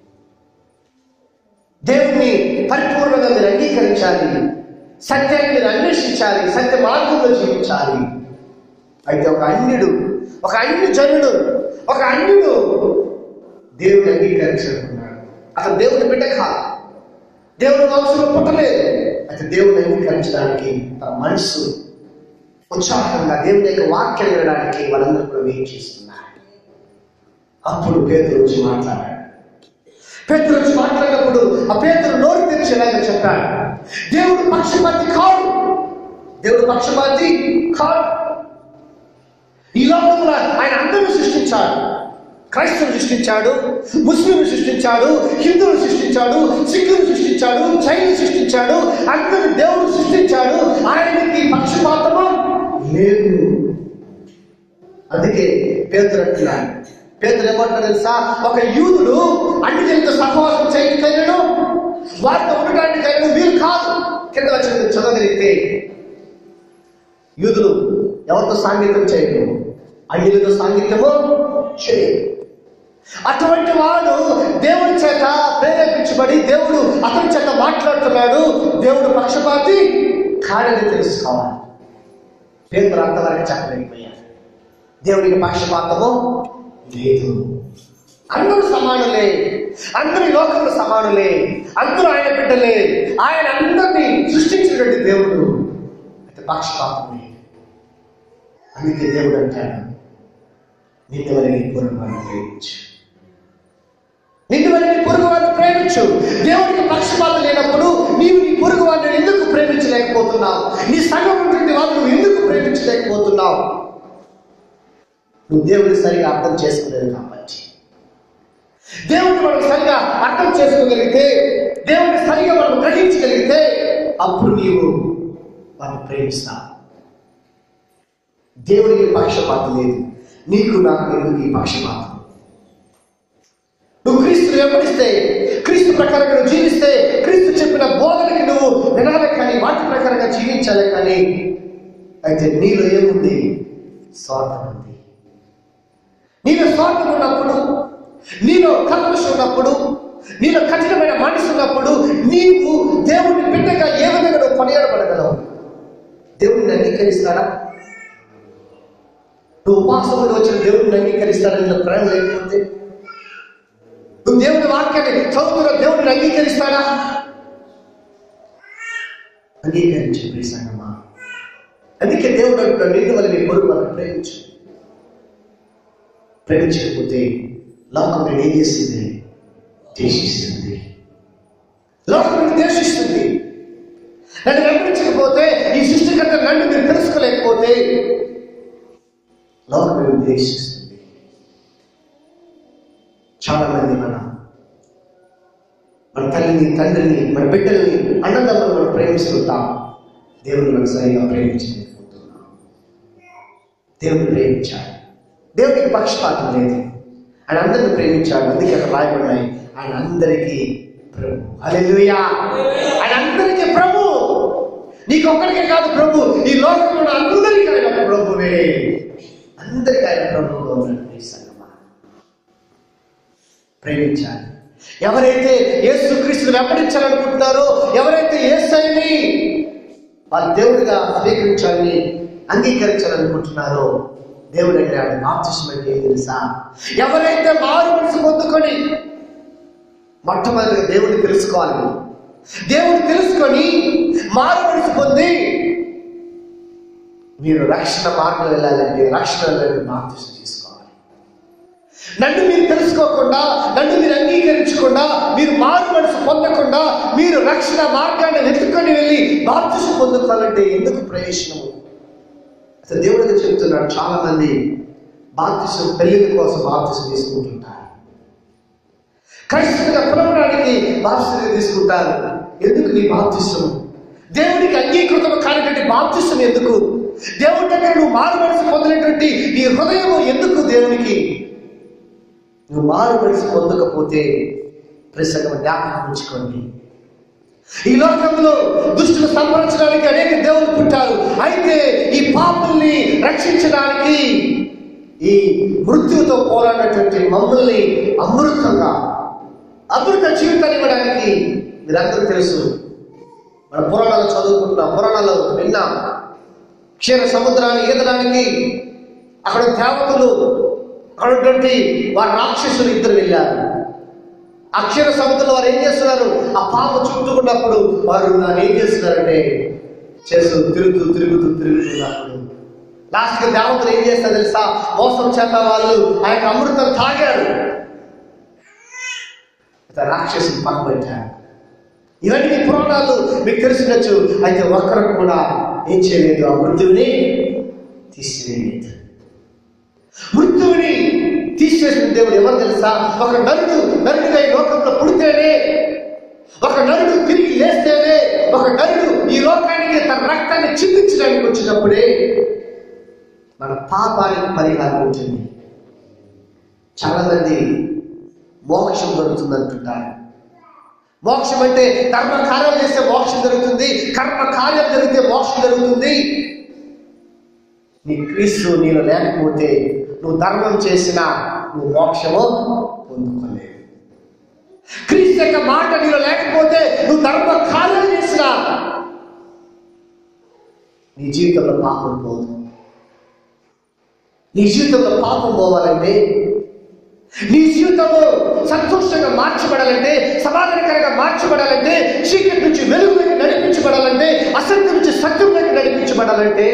దేవుణ్ణి పరిపూర్ణంగా మీరు అంగీకరించాలి సత్యాన్ని మీరు అన్వేషించాలి సత్య మార్గంలో జీవించాలి అయితే ఒక అన్యుడు ఒక అన్య జనుడు ఒక అన్యుడు దేవుని అంగీకరించుకున్నాడు అతను దేవుని బిడ్డ కాదు దేవుని వంశంలో పుట్టలేదు అయితే దేవుని అంగీకరించడానికి తన మనసు ఉత్సాహంగా దేవుని యొక్క వాక్యం వినడానికి వాళ్ళందరూ కూడా వెయిట్ చేస్తున్నారు అప్పుడు పేదలు వచ్చి మాట్లాడాడు పేదలు వచ్చి మాట్లాడినప్పుడు ఆ పేదలు నోరు తెరిచేలాగా చెప్పాడు దేవుడు పక్షపాతి కాదు దేవుడు పక్షపాతి కాదు ఈ లోకంలో ఆయన అందరూ సృష్టించాడు క్రైస్తవులు సృష్టించాడు ముస్లింలు సృష్టించాడు హిందువులు సృష్టించాడు సిక్కులు సృష్టించాడు చైనీలు సృష్టించాడు అందరూ దేవుడు సృష్టించాడు ఆయనకి పక్షపాతము లేదు అందుకే పేదలు అంటున్నాడు పేదలు ఏమంటారు తెలుసా ఒక యూదుడు అన్ని జనులతో సహవాసం చేయగలిగాడు వారితో ఉండడానికి కలిగిన వీలు కాదు కింద వచ్చిన చదవగలిగితే యూదులు ఎవరితో సాంగత్యం చేయడు అన్యులతో సాంగత్యము చేయడు అటువంటి వాడు దేవుని చేత ప్రేరేపించబడి దేవుడు అతని చేత మాట్లాడుతున్నాడు దేవుడు పక్షపాతి కాడని తెలుసుకోవాలి పేదలు అంతవరకు చెప్పలేకపోయారు దేవునికి పక్షపాతము లేదు అందరూ సమానులే అందరూ ఈ లోకంలో సమానులే అందరూ ఆయన బిడ్డలే ఆయన అందరినీ సృష్టించినటువంటి దేవుడు అయితే పక్షపాతం లేదు అందుకే దేవుడు అంటాడు నిన్ను వరకు పూర్వం వారిని ప్రేమించు నిన్ను వరకు పొరుగు వారిని ప్రేమించు దేవుడికి పక్షపాతం లేనప్పుడు నీవు నీ పొరుగు వారిని ఎందుకు ప్రేమించలేకపోతున్నావు నీ సంఘం ఉంటుంది వాళ్ళు నువ్వు ఎందుకు ప్రేమించలేకపోతున్నావు నువ్వు దేవుడిని సరిగా అర్థం చేసుకోలేదు కాబట్టి దేవుడిని మనం సరిగా అర్థం చేసుకోగలిగితే దేవుడిని సరిగా మనం గ్రహించగలిగితే అప్పుడు నీవు వారిని ప్రేమిస్తావు దేవుడికి పక్షపాతం లేదు నీకు నాకు ఎందుకు ఈ పక్షపాతం నువ్వు క్రీస్తు వెంబడిస్తే క్రీస్తు ప్రకారంగా నువ్వు జీవిస్తే క్రీస్తు చెప్పిన బోధనకి నువ్వు వినాలి కానీ వాటి ప్రకారంగా జీవించాలి కానీ అయితే నీలో ఏముంది స్వార్థం ఉంది నీలో స్వార్థం ఉన్నప్పుడు నీలో కల్మషం ఉన్నప్పుడు నీలో కఠినమైన మనసు ఉన్నప్పుడు నీవు దేవుని బిడ్డగా ఏ విధంగా నువ్వు కొనియాడబడగలవు దేవుడిని అంగీకరిస్తాడా నువ్వు ఉపాసంలో వచ్చిన దేవుడిని అంగీకరిస్తాడా నీలో ప్రేమ లేకపోతే నువ్వు దేవుని వాక్యాన్ని చదువుతున్న దేవుడిని అంగీకరిస్తాడా అంగీకరించే ప్రియసంగమా అందుకే దేవుడు అంటున్నాడు నిన్ను వల్ల నీ పొరుగు వాళ్ళని ప్రేమించు ప్రేమించకపోతే లోకం నేను ఏం చేస్తుంది ద్వేషిస్తుంది లోకం నిన్ను ద్వేషిస్తుంది నన్ను వెంబడించకపోతే ఈ సృష్టికర్త నన్ను మీరు తెలుసుకోలేకపోతే లోకం నిన్ను ద్వేషిస్తుంది చాలా మంది మన మన తల్లిని తండ్రిని మన బిడ్డల్ని అన్నదమ్ములు మనం ప్రేమిస్తుంటాం దేవుని మనం సరిగా ప్రేమించలేకపోతున్నాం దేవుని ప్రేమించాలి దేవునికి పక్షపాతం లేదు ఆయన అందరిని ప్రేమించాడు అందుకే అక్కడ రాయబడినాయి ఆయన అందరికీ ప్రభు హల్లెలూయా ఆయన అందరికీ ప్రభు నీకొక్కడికే కాదు ప్రభు ఈ లోకంలో ఉన్న అందరికీ ఆయన ప్రభువే అందరికీ ఆయన ప్రభువుగా ఉన్నాడు ఈ సంగమా ప్రేమించాలి ఎవరైతే యేసు క్రీస్తుని వెంబడించాలనుకుంటున్నారో ఎవరైతే యేసైని వాళ్ళ దేవుడిగా స్వీకరించాలని అంగీకరించాలనుకుంటున్నారో దేవుడు అన్నాడు బాప్తిస్మ అంటే ఏం తెలుసా ఎవరైతే మారు మనసు పొందుకొని మొట్టమొదటిగా దేవుడిని తెలుసుకోవాలి దేవుడు తెలుసుకొని మారు మనసు పొంది మీరు రక్షణ మార్గం వెళ్ళాలంటే రక్షణలో బాప్తిసం తీసుకోవాలి నన్ను మీరు తెలుసుకోకుండా నన్ను మీరు అంగీకరించకుండా మీరు మారు మనసు పొందకుండా మీరు రక్షణ మార్గాన్ని వెతుక్కొని వెళ్ళి బాప్తిసం పొందుకోవాలంటే ఎందుకు ప్రయోజనము అసలు దేవుడికి చెప్తున్నాడు చాలా మంది బాప్తిసం పెళ్లిళ్ళ కోసం బాప్తిసం తీసుకుంటుంటారు క్రైస్తవుగా పిలవడానికి బాప్తిసం తీసుకుంటారు ఎందుకు నీ బాప్తిసం దేవునికి అంగీకృతం కానిటువంటి బాప్తిసం ఎందుకు దేవుడి దగ్గర నువ్వు మారు మనసు పొందినటువంటి నీ హృదయం ఎందుకు దేవునికి నువ్వు మారు మనసు పొందకపోతే ప్రసంగం జ్ఞాపకం ఉంచుకోండి ఈ లోకంలో దుష్టులు సంహరించడానికి అనేక దేవులు పుట్టారు అయితే ఈ పాపుల్ని రక్షించడానికి ఈ మృత్యువుతో పోరాడినటువంటి మమ్మల్ని అమృతంగా అమృత జీవితాన్ని ఇవ్వడానికి మీరందరూ తెలుసు మన పురాణాలు చదువుకుంటున్నాం పురాణాలు విన్నాం క్షీర సముద్రాన్ని ఈదడానికి అక్కడ దేవతలు అక్కడ ఉన్నటువంటి వారి రాక్షసులు ఇద్దరు వెళ్ళారు అక్షర సముద్రంలో వారు ఏం చేస్తున్నారు ఆ పాము చుట్టుకున్నప్పుడు వారు దాన్ని ఏం చేస్తున్నారంటే చేస్తూ తిరుగుతూ తిరుగుతూ తిరుగుతున్నప్పుడు లాస్ట్ కి దేవతలు ఏం చేస్తారు తెలుసా మోసం చేత వాళ్ళు ఆ యొక్క అమృతం తాగారు అయితే రాక్షసులు పక్కబెట్టారు ఇవన్నీ పురాణాలు మీకు తెలిసినచ్చు అయితే ఒక్కరు కూడా ఏం చేయలేదు ఆ మృత్యువుని తీసివేయలేదు మృత్యువుని తీసేసిన దేవుడు ఎవరు తెలుసా ఒక నరుడు నరుడుగా ఈ లోకంలో పుడితేనే ఒక నరుడు తిరిగి లేస్తేనే ఒక నరుడు ఈ లోకానికి తన రక్తాన్ని చిందించడానికి వచ్చినప్పుడే మన పాపానికి పరిహారం ఉంటుంది చాలా మంది మోక్షం దొరుకుతుంది అంటుంటారు మోక్షం అంటే కర్మ కార్యాలు చేస్తే మోక్షం జరుగుతుంది కర్మ కార్యం జరిగితే మోక్షం జరుగుతుంది నీ క్రీస్తు నీలో లేకపోతే నువ్వు ధర్మం చేసినా నువ్వు మోక్షము పొందుకోలేవు క్రీస్తు యొక్క మాట నీలో లేకపోతే నువ్వు ధర్మ కార్యం చేసినా నీ జీవితంలో పాపం పోదు నీ జీవితంలో పాపం పోవాలంటే నీ జీవితంలో సంతోషంగా మార్చబడాలంటే సమాధానకరంగా మార్చబడాలంటే చీకటి నుంచి వెలుగులోకి నడిపించబడాలంటే అసత్యం నుంచి సత్యంలోకి నడిపించబడాలంటే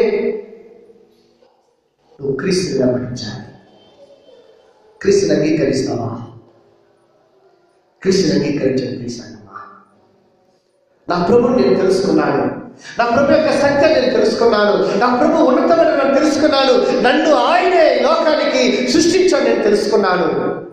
నువ్వు క్రీస్తుని వెంబడించాలి క్రీస్తుని అంగీకరిస్తావా క్రీస్తుని అంగీకరించండి క్రీస్తమ్మా నా ప్రభుని నేను తెలుసుకున్నాను నా ప్రభు యొక్క సత్యాన్ని నేను తెలుసుకున్నాను నా ప్రభు ఉన్నతమైన నేను తెలుసుకున్నాను నన్ను ఆయనే ఈ లోకానికి సృష్టించాడు నేను తెలుసుకున్నాను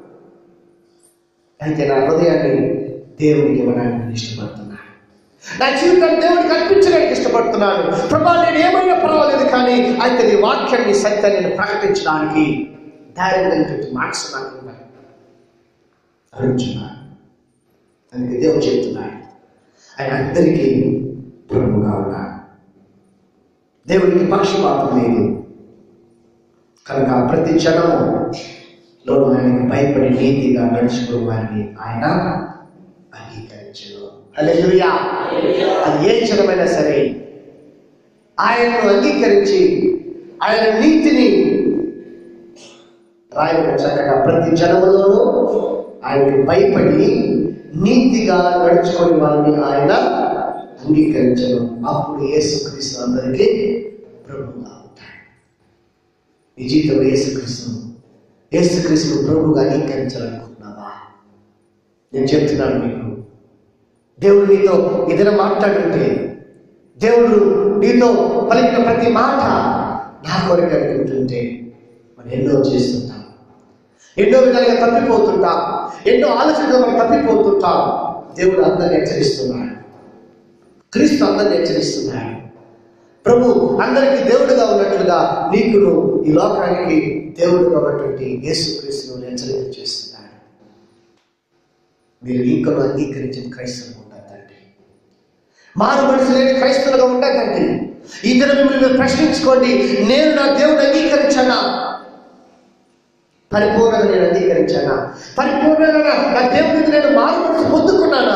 అయితే నా హృదయాన్ని దేవునికి ఇవ్వడానికి నేను ఇష్టపడుతున్నాను నా జీవితాన్ని దేవుడికి అర్పించడానికి ఇష్టపడుతున్నాను ప్రభా నేను ఏమైనా పర్వాలేదు కానీ అయితే నీ వాక్యాన్ని సత్యాన్ని నేను ప్రకటించడానికి ధైర్యం మార్క్స్ నాకు ఉన్నాయి అడుగుతున్నాను అందుకే దేవుడు చెప్తున్నాడు ఆయన అందరికీ ప్రభుగా ఉన్నాడు దేవుడికి పక్షపాతం లేదు కనుక ప్రతి క్షణము లోను ఆయనకి భయపడి నీతిగా నడుచుకున్న వారిని ఆయన అంగీకరించను హల్లెలూయా అది ఏ క్షణమైనా సరే ఆయనను అంగీకరించి ఆయన నీతిని రాయడం చక్కగా ప్రతి జనములోనూ ఆయనకు భయపడి నీతిగా నడుచుకొని వారిని ఆయన అంగీకరించను అప్పుడు యేసుక్రీస్తు అందరికీ ప్రభుగా ఉంటాడు నీ జీవితంలో యేసుక్రీస్తు యేసుక్రీస్తు ప్రభుగా అంగీకరించాలనుకుంటున్నావా నేను చెప్తున్నాను మీకు దేవుడు నీతో ఏదైనా మాట్లాడుంటే దేవుడు నీతో పలికిన ప్రతి మాట నా కొరకు అనుకుంటుంటే మనం ఎన్నో చేస్తుంటాం ఎన్నో విధాలుగా తప్పిపోతుంటాం ఎన్నో ఆలోచనలు మనం తప్పిపోతుంటాం దేవుడు అందరిని హెచ్చరిస్తున్నాడు క్రీస్తు అందరిని హెచ్చరిస్తున్నాడు ప్రభు అందరికీ దేవుడుగా ఉన్నట్లుగా నీకును ఈ లోకానికి దేవుడుగా ఉన్నటువంటి యేసు క్రీస్తును హెచ్చరిక చేస్తున్నాడు మీరు ఇంకను అంగీకరించిన క్రైస్తవులు ఉండదండి మారు మనసు లేని క్రైస్తవులుగా ఉండదండి ఈ దినం మిమ్మల్ని మీరు ప్రశ్నించుకోండి నేను నా దేవుడు అంగీకరించానా పరిపూర్ణంగా నేను అంగీకరించానా పరిపూర్ణంగా నా దేవుడికి నేను మారు మనసు పొందుకున్నానా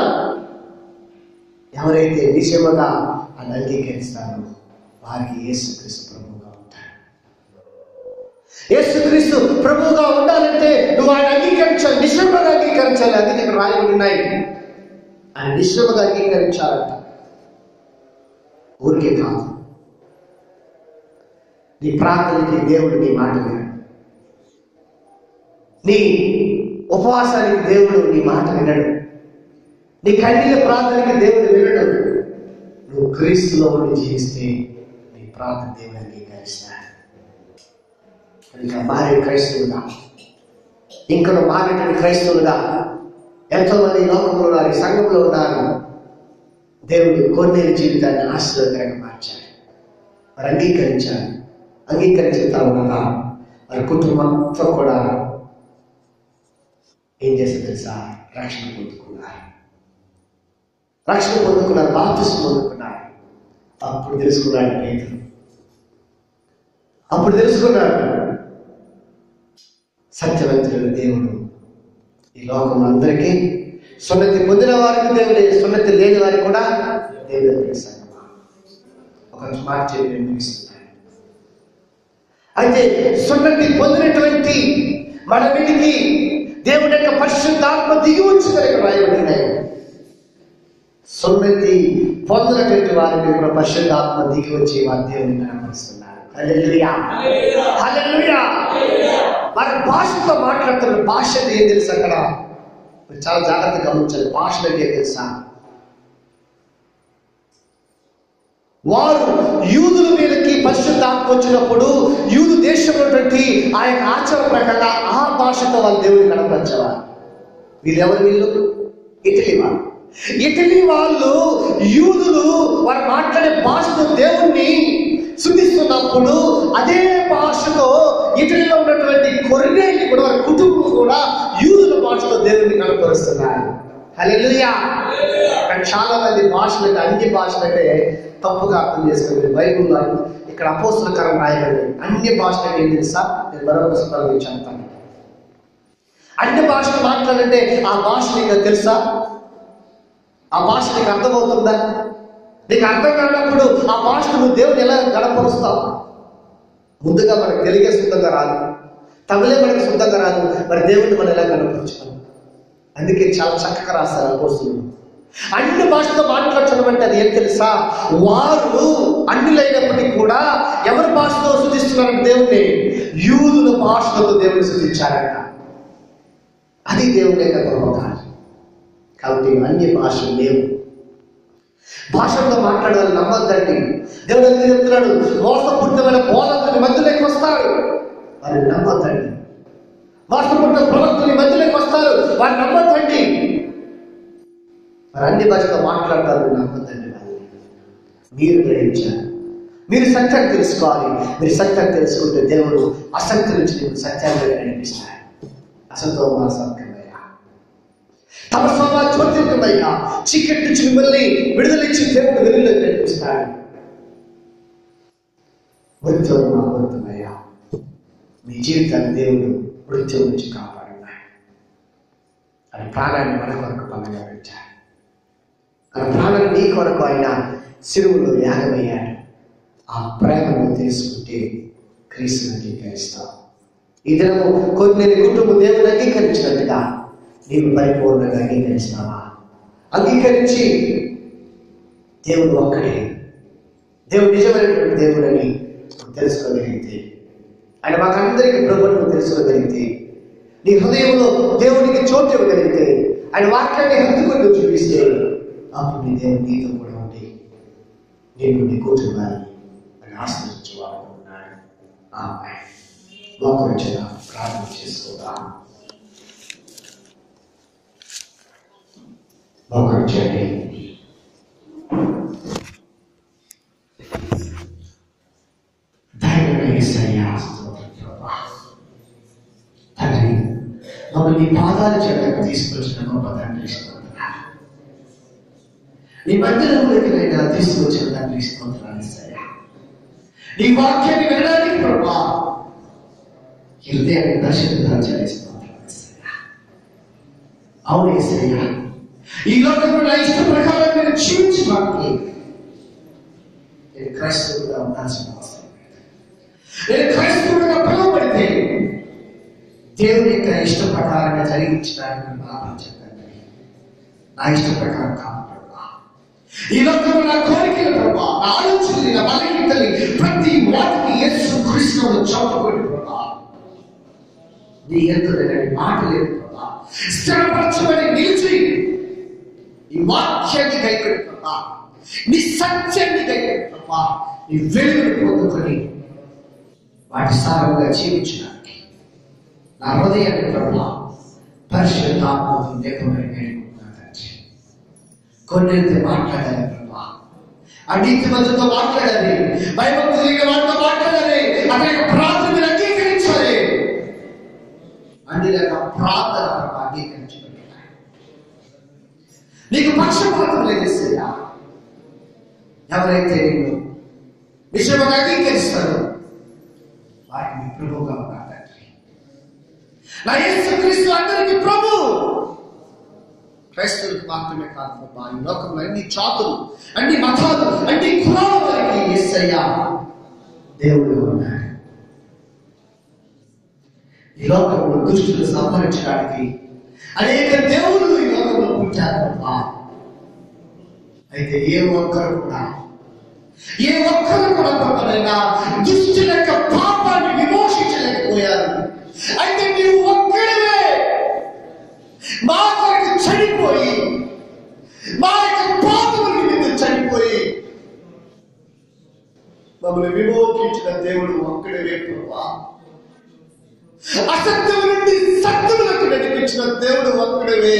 ఎవరైతే నిజముగా అని అంగీకరిస్తారో వారికి యేసుక్రీస్తు ప్రభువుగా ఉంటాడు యేసుక్రీస్తు ప్రభువుగా ఉండాలంటే నువ్వు ఆయన అంగీకరించాలి నిశ్చయముగా అంగీకరించాలి అందుకే ఇక్కడ రాయబడి ఉన్నాయి ఆయన నిశ్చయముగా అంగీకరించాలంట ఊరికే కాదు నీ ప్రార్థనకి దేవుడు నీ మాట వినడు నీ ఉపవాసానికి దేవుడు నీ మాట వినడు నీ కన్నీళ్ళ ప్రార్థనకి దేవుడు వినడు నువ్వు క్రీస్తులో ఉండి జీవిస్తే నీ ప్రార్థన దేవుడు అంగీకరిస్తాడు ఇంకా మారే క్రైస్తవులుగా ఇంకా మారేటువంటి క్రైస్తవులుగా ఎంతో మంది ఈ లోకంలో ఉన్నారు ఈ సంఘంలో ఉన్నారు దేవుడు కొన్నేళ్ళ జీవితాన్ని ఆశీర్వాదకరంగా మార్చాడు వారు అంగీకరించారు అంగీకరించిన తర్వాత వారి కుటుంబం అంతా కూడా ఏం చేస్తారు తెలుసా రక్షణ పొందుకున్నారు రక్షణ పొందుకున్నారు బాప్తిసం పొందుకున్నారు అప్పుడు తెలుసుకున్నాడు పేదలు అప్పుడు తెలుసుకున్నాడు సత్యవంతుడు దేవుడు ఈ లోకంలో అందరికీ సున్నతి పొందిన వారికి దేవుడే సున్నతి లేని వారికి కూడా దేవుడే తెలుసాను ఒక మాట చెప్పి నేను ముగిస్తున్నాను అయితే సున్నతి పొందినటువంటి మన మీదికి దేవుడి యొక్క పరిశుద్ధాత్మ దిగి వచ్చిందని రాయబడినాయి సున్నతి పొందినటువంటి వారి మీద కూడా పరిశుద్ధాత్మ దిగి వచ్చి వారి దేవుని కనపరుస్తున్నారు హల్లెలూయా. హల్లెలూయా. వారి భాషతో మాట్లాడుతున్న భాష అంటే ఏం తెలుసు అక్కడ మీరు చాలా జాగ్రత్తగా గమనించాలి భాష అంటే ఏం తెలుసా వారు యూదుల మీదకి పరిశుద్ధాత్మ వచ్చినప్పుడు యూదు దేశంలో ఉన్నటువంటి ఆ యొక్క ఆచార ప్రకారంగా ఆ భాషతో వాళ్ళ దేవుని కనపరిచేవారు వీళ్ళెవరు వీళ్ళు ఇటలీ వాళ్ళు ఇటలీ వాళ్ళు యూదులు వారు మాట్లాడే భాషతో దేవుణ్ణి శుద్ధిస్తున్నప్పుడు అదే భాషతో ఇటలీలో ఉన్నటువంటి కొర్రేని కూడా వారి కుటుంబం కూడా యూదుల భాషతో దేవుణ్ణి కనపరుస్తున్నారు హల్లెలూయా కానీ చాలా మంది భాషలు అంటే అన్ని భాషలు అంటే తప్పుగా అర్థం చేసుకుంది బైబుల్లో ఇక్కడ అపోస్తుల కరం రాయబడింది అన్ని భాషలు అంటే ఏం తెలుసా నేను మరొక పుస్తకాలు మీకు చెప్తాను అన్ని భాషలు మాట్లాడంటే ఆ భాష నీకు తెలుసా ఆ భాష నీకు అర్థమవుతుందా నీకు అర్థం కానప్పుడు ఆ భాష నువ్వు దేవుని ఎలా గడపరుస్తావు ముందుగా మనకు తెలుగే శుద్ధంగా రాదు తమిళే మనకు శుద్ధంగా రాదు మరి దేవుడిని మనం ఎలా గడపరుచుతాం అందుకే చాలా చక్కగా రాస్తారు అపోస్తులు అన్ని భాషతో మాట్లాడటం అంటే అది ఏం తెలుసా వారు అన్నిలైనప్పటికీ కూడా ఎవరి భాషతో శుద్ధిస్తున్నారంటే దేవుణ్ణి యూదుల భాషలతో దేవుని శుద్ధించారంట అది దేవుని యొక్క గొప్పకారం కాబట్టి అన్ని భాషలు లేవు భాషలతో మాట్లాడాలని నమ్మద్దండి దేవుడు ఎందుకు చెప్తున్నాడు మోసపూరితమైన బోధకుని మధ్యలోకి వస్తాడు వారిని నమ్మద్దండి మోసపూరిత ప్రవక్తుని మధ్యలోకి వస్తారు వారిని నమ్మద్దండి మరి అన్ని భాషతో మాట్లాడతారు నమ్మద్దండి వారిని మీరు గ్రహించారు మీరు సత్యాన్ని తెలుసుకోవాలి మీరు సత్యాన్ని తెలుసుకుంటే దేవుడు అసత్య నుంచి మీకు సత్యాన్ని నడిపిస్తాడు అసతో మా సత్యమయ్యా తమ సభ జ్యోతిర్గమయ్యా చీకటి నుంచి మిమ్మల్ని విడుదలిచ్చి దేవుడు వెలుగులోకి నడిపిస్తాడు మృత్యు మా అమృతమయ్యా మీ జీవితాన్ని దేవుడు మృత్యు నుంచి కాపాడున్నాడు ఆయన ప్రాణాన్ని మన కొరకు బలంగా పెట్టాడు ఆయన ప్రాణాన్ని నీ కొరకు ఆయన సిరువులో యాగమయ్యాడు ఆ ప్రేమను తెలుసుకుంటే క్రీస్తుని అంగీకరిస్తావు ఈ దినము కొన్ని కుటుంబం దేవుని అంగీకరించినట్టుగా నీవు పరిపూర్ణంగా అంగీకరిస్తావా అంగీకరించి దేవుడు ఒక్కడే దేవుడు నిజమైనటువంటి దేవుడని నువ్వు తెలుసుకోగలిగితే ఆయన మాకందరికీ ప్రభుత్వం నువ్వు తెలుసుకోగలిగితే నీ హృదయంలో దేవునికి చోటు ఇవ్వగలిగితే ఆయన వాక్యాన్ని హత్తుకొని నువ్వు చూపిస్తే అప్పుడు నీ దేవుడు నీతో కూడా ఉండి నేను నీ కూర్చున్నాను అని ఆశ్రయించేవాడు ఉన్నాడు ఆమె మోకరించిన ప్రార్థన చేసుకోదా మోకరించండి ధైర్యంగా యేసయ్యా, స్తోత్రం ప్రభా. తండ్రి మమ్మల్ని నీ పాదాల చెడ్డకు తీసుకొచ్చిన గొప్ప తండ్రి స్తోత్రాలు. నీ మందిరంలోకి నైనా తీసుకొచ్చిన తండ్రి స్తోత్రాలు యేసయ్యా. నీ వాక్యాన్ని వినడానికి ప్రభా హృదయాన్ని దర్శించాలి స్తోత్రాలు యేసయ్యా. అవును యేసయ్యా ఈ లోకంలో నా ఇష్ట ప్రకారం నేను జీవించడానికి నేను క్రైస్తవుగా ఉండాల్సిన అవసరం లేదు. నేను క్రైస్తవుడిగా పిలువబడితే దేవుని యొక్క ఇష్ట ప్రకారంగా జరిగించడానికి నేను ఆలోచించండి నా ఇష్ట ప్రకారం కాదు ప్రభా. ఈ లోకంలో నా కోరికలు ప్రభా నా ఆలోచనలు నా బలహీనతల్ని ప్రతి వాటిని యేసు చాటుకొని ప్రభా నీ ఎదురైన మాట లేదు ప్రభా స్థిరపరచబడి నిలిచి ఈ వాక్యాన్ని కైకొని ప్రభా నీ సత్యాన్ని కైకొని ప్రభా నీ వెలుగుని పొందుకొని వాటి సారంగా జీవించడానికి నా హృదయాన్ని ప్రభా పరిశుద్ధాత్మకు లేకమని వేడుకుంటున్నాను తండ్రి కొన్ని మాట్లాడాలి ప్రభా ఆ నీతి మధ్యతో మాట్లాడాలి భయభక్తి కలిగిన వాటితో మాట్లాడాలి అతని యొక్క ప్రార్థన మీరు అంగీకరించాలి అన్ని యొక్క ప్రార్థన ప్రభా అంగీకరించబడి నీకు పక్షపాతం లేదేసయ్యా ఎవరైతే నేను నిజంగా అంగీకరిస్తారో వాటిని ప్రభువుగా ఉన్నారు తండ్రి నా యేసుక్రీస్తు అందరికీ ప్రభు క్రైస్తవులకు మాత్రమే కాదు ప్రభా ఈ లోకంలో అన్ని జాతులు అన్ని మతాలు అన్ని కులాల వారికి యేసయ్య దేవుడు ఉన్నాడు ఈ లోకంలో దుష్టులు సంహరించడానికి అనేక దేవుళ్ళు ఈ లోకంలో పుట్టారు ప్రభా అయితే ఏ ఒక్కరు కూడా ఏ ఒక్కరు కూడా ప్రభావైనా దుష్టుల యొక్క పాపాన్ని విమోచించలేకపోయారు అయితే నీవు ఒక్కడివే మా కొరకు చనిపోయి మా యొక్క పాపముల మీద చనిపోయి మమ్మల్ని విమోచించిన దేవుడు ఒక్కడే ప్రభా అసత్యం నుండి సత్యములకు నడిపించిన దేవుడు ఒక్కడే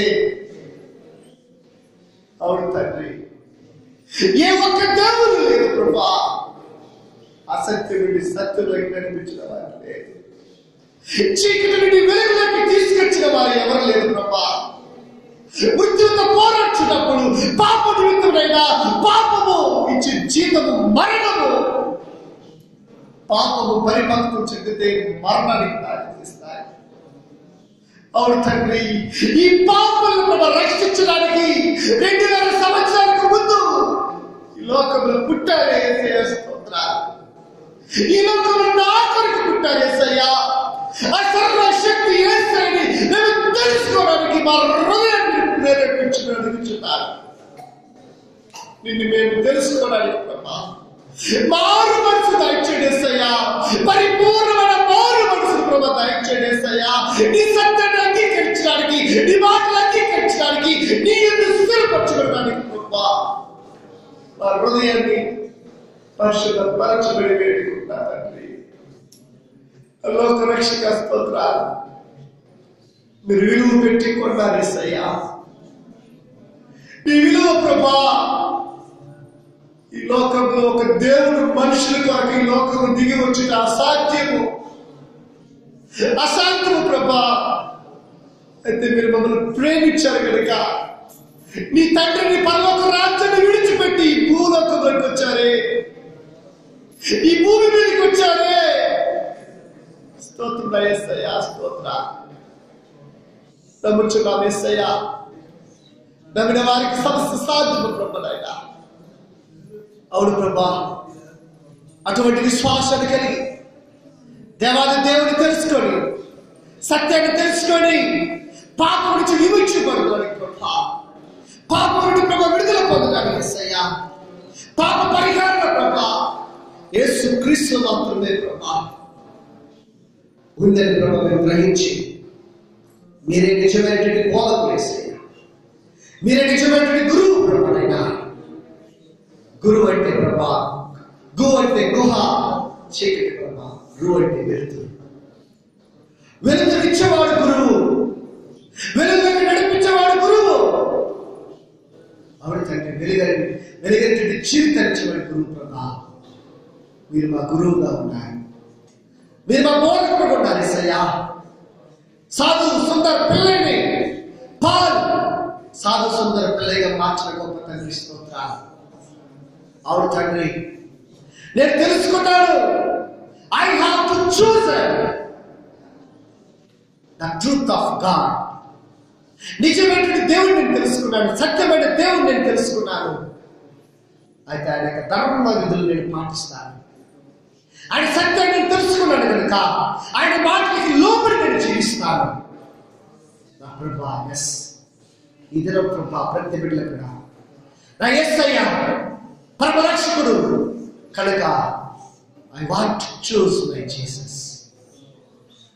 అవును తండ్రి ఏ ఒక్క దేవుడు లేదు ప్రభా అసత్యం నుండి సత్యములకు నడిపించిన వారు లేదు చీకటి నుండి వెలుగులోకి తీసుకొచ్చిన వారు ఎవరు లేరు ప్రభా మృత్యుతో పోరాడుతున్నప్పుడు పాప నిమిత్తమైన పాపము ఇచ్చే జీతము మరణము పాపము పరిపక్వం చెందితే మరణానికి దారితీస్తాయి అవును తండ్రి ఈ పాపలను ప్రభా రక్షించడానికి రెండు వేల సంవత్సరాలకు ముందు ఈ లోకంలో పుట్టాడే స్తోత్రాలు ఈ లోకంలో నా కొరకు పుట్టాడు ఏసయ్యా ఆ సర్వశక్తి ఏసైని నేను తెలుసుకోవడానికి మా హృదయాన్ని ప్రేరేపించిన అడుగుచున్నాను నిన్ను మేము తెలుసుకోవడానికి ప్రభా మారు మనసు దయచేడేసయ్యా పరిపూర్ణమైన మారు మనసు ప్రభా దయచేడేసయ్యా నీ సత్యాన్ని అంగీకరించడానికి నీ మాటలు అంగీకరించడానికి నీ ఎందుకు స్థిరపరచబడడానికి ప్రభా మా హృదయాన్ని పరిశుద్ధ పరచబడి వేడుకుంటా తండ్రి లోక రక్షక స్తోత్రాలు మీరు విలువ పెట్టి కొన్నారేసయ్యా ఈ విలువ ప్రభా ఈ లోకంలో ఒక దేవుడు మనుషుల కొరకు ఈ లోకము దిగి వచ్చిన అసాధ్యము అసాధ్యము ప్రభా అయితే మీరు మమ్మల్ని ప్రేమించారు కనుక నీ తండ్రిని పరలోక రాజ్యాన్ని విడిచిపెట్టి ఈ భూలోకంలోకి వచ్చారే ఈ భూమి మీదకి వచ్చారే స్తోత్రం ఎస్సయ్యా స్తోత్ర నమ్ముచున్నాం ఎస్సయ్యా నమ్మిన వారికి సమస్త సాధ్యము ప్రభలైనా అవును ప్రభా అటువంటి విశ్వాసాన్ని కలిగి దేవాది దేవుని తెలుసుకొని సత్యాన్ని తెలుసుకొని పాపం నుంచి విముక్షపడుకోని ప్రభా పాపం నుండి ప్రభా విడుదల పొందడానికి ఎస్సయ్యా పాప పరిహార ప్రభా యేసు క్రీస్తు మాత్రమే ప్రభా ఉందని ప్రభా మేము గ్రహించి మీరే నిజమైనటువంటి బోధకు వేసేయ్యా మీరే నిజమైనటువంటి గురువు ప్రభనైనా గురువు అంటే ప్రభా గు అంటే గుహ చీకటి ప్రభా రు అంటే వెలుతురు వెలుతురిచ్చేవాడు గురువు వెలుగులోకి నడిపించేవాడు గురువు అవును తండ్రి వెలుగని వెలుగైనటువంటి జీవితాన్నిచ్చేవాడు గురువు ప్రభా మీరు మా గురువుగా ఉన్నారు మీరు మా బోధకుడు ఉన్నారు ఎస్సయ్యా సాధు సుందర పిల్లని పాల్ సాధు సుందర పిల్లగా మార్చిన గొప్ప తండ్రి స్తోత్రాలు అవును తండ్రి నేను తెలుసుకున్నాను I have to choose the truth of God నిజమైనటువంటి దేవుడు నేను తెలుసుకున్నాను సత్యమైన దేవుడు నేను తెలుసుకున్నాను అయితే ఆయన యొక్క ధర్మ విధులు నేను పాటిస్తాను ఆయన సత్యాన్ని నేను తెలుసుకున్నాను కనుక ఆయన మాటలకి లోపలి నేను జీవిస్తాను నా ప్రభా ఎస్ ఇదిలో ప్రభా ప్రతి బిడ్డలు కూడా నా ఎస్ అయ్యా పరమరక్షకుడు కనుక I want choose my Jesus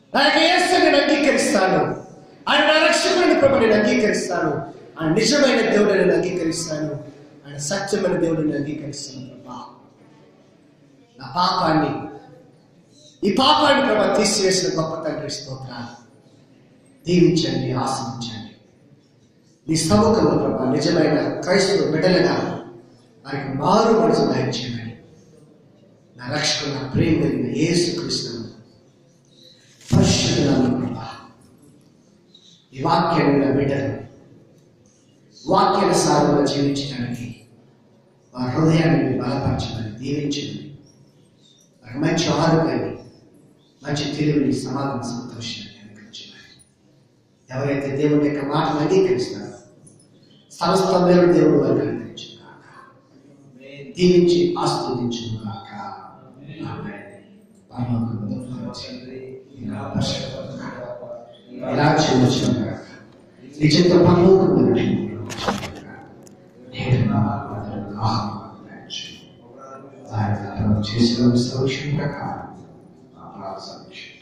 నా యొక్క యేసుని నేను అంగీకరిస్తాను ఆయన నా రక్షకుడిని ప్రభు నేను అంగీకరిస్తాను ఆయన నిజమైన దేవుడు నేను అంగీకరిస్తాను ఆయన సత్యమైన దేవుడు నేను అంగీకరిస్తాను ప్రభా నా పాపాన్ని ఈ పాపాన్ని ప్రభా తీసివేసిన గొప్ప తండ్రి స్తోత్రాలు దీవించండి ఆశ్రయించండి నీ సముఖంలో ప్రభా నిజమైన క్రైస్తవ బిడ్డలుగా వారికి మారు మనసు దయచేయమని నా రక్షకుడు నా ప్రేమ కలిగిన యేసు కృష్ణ పరిశుద్ధులను ప్రభా ఈ వాక్యాన్ని నా బిడ్డలు వాక్యానుసారంగా జీవించడానికి వారి హృదయాన్ని బలపరచమని దీవించమని వారికి మంచి ఆరోగ్యాన్ని మంచి తెలివిని సమాధాన సంతోషాన్ని అనుగ్రహించమని ఎవరైతే దేవుని యొక్క మాటను అంగీకరిస్తారో సమస్త మేలు దేవుడు వారికి అనుగ్రహించుగాక దీవించి ఆస్వాదించుగాక ఆమేన్. పరలోకమందు ఉన్న తండ్రి, నీ నామం పరిశుద్ధపరచబడుగాక. నీ రాజ్యం వచ్చుగాక. నీ చిత్త పరలోకమందు నెరవేరుగాక. నేడు నా ఆత్మను ఆహ్వానం దయచేయు. ఆయన ప్రభు చేసిన సౌఖ్యం ప్రకారం నా ప్రార్థన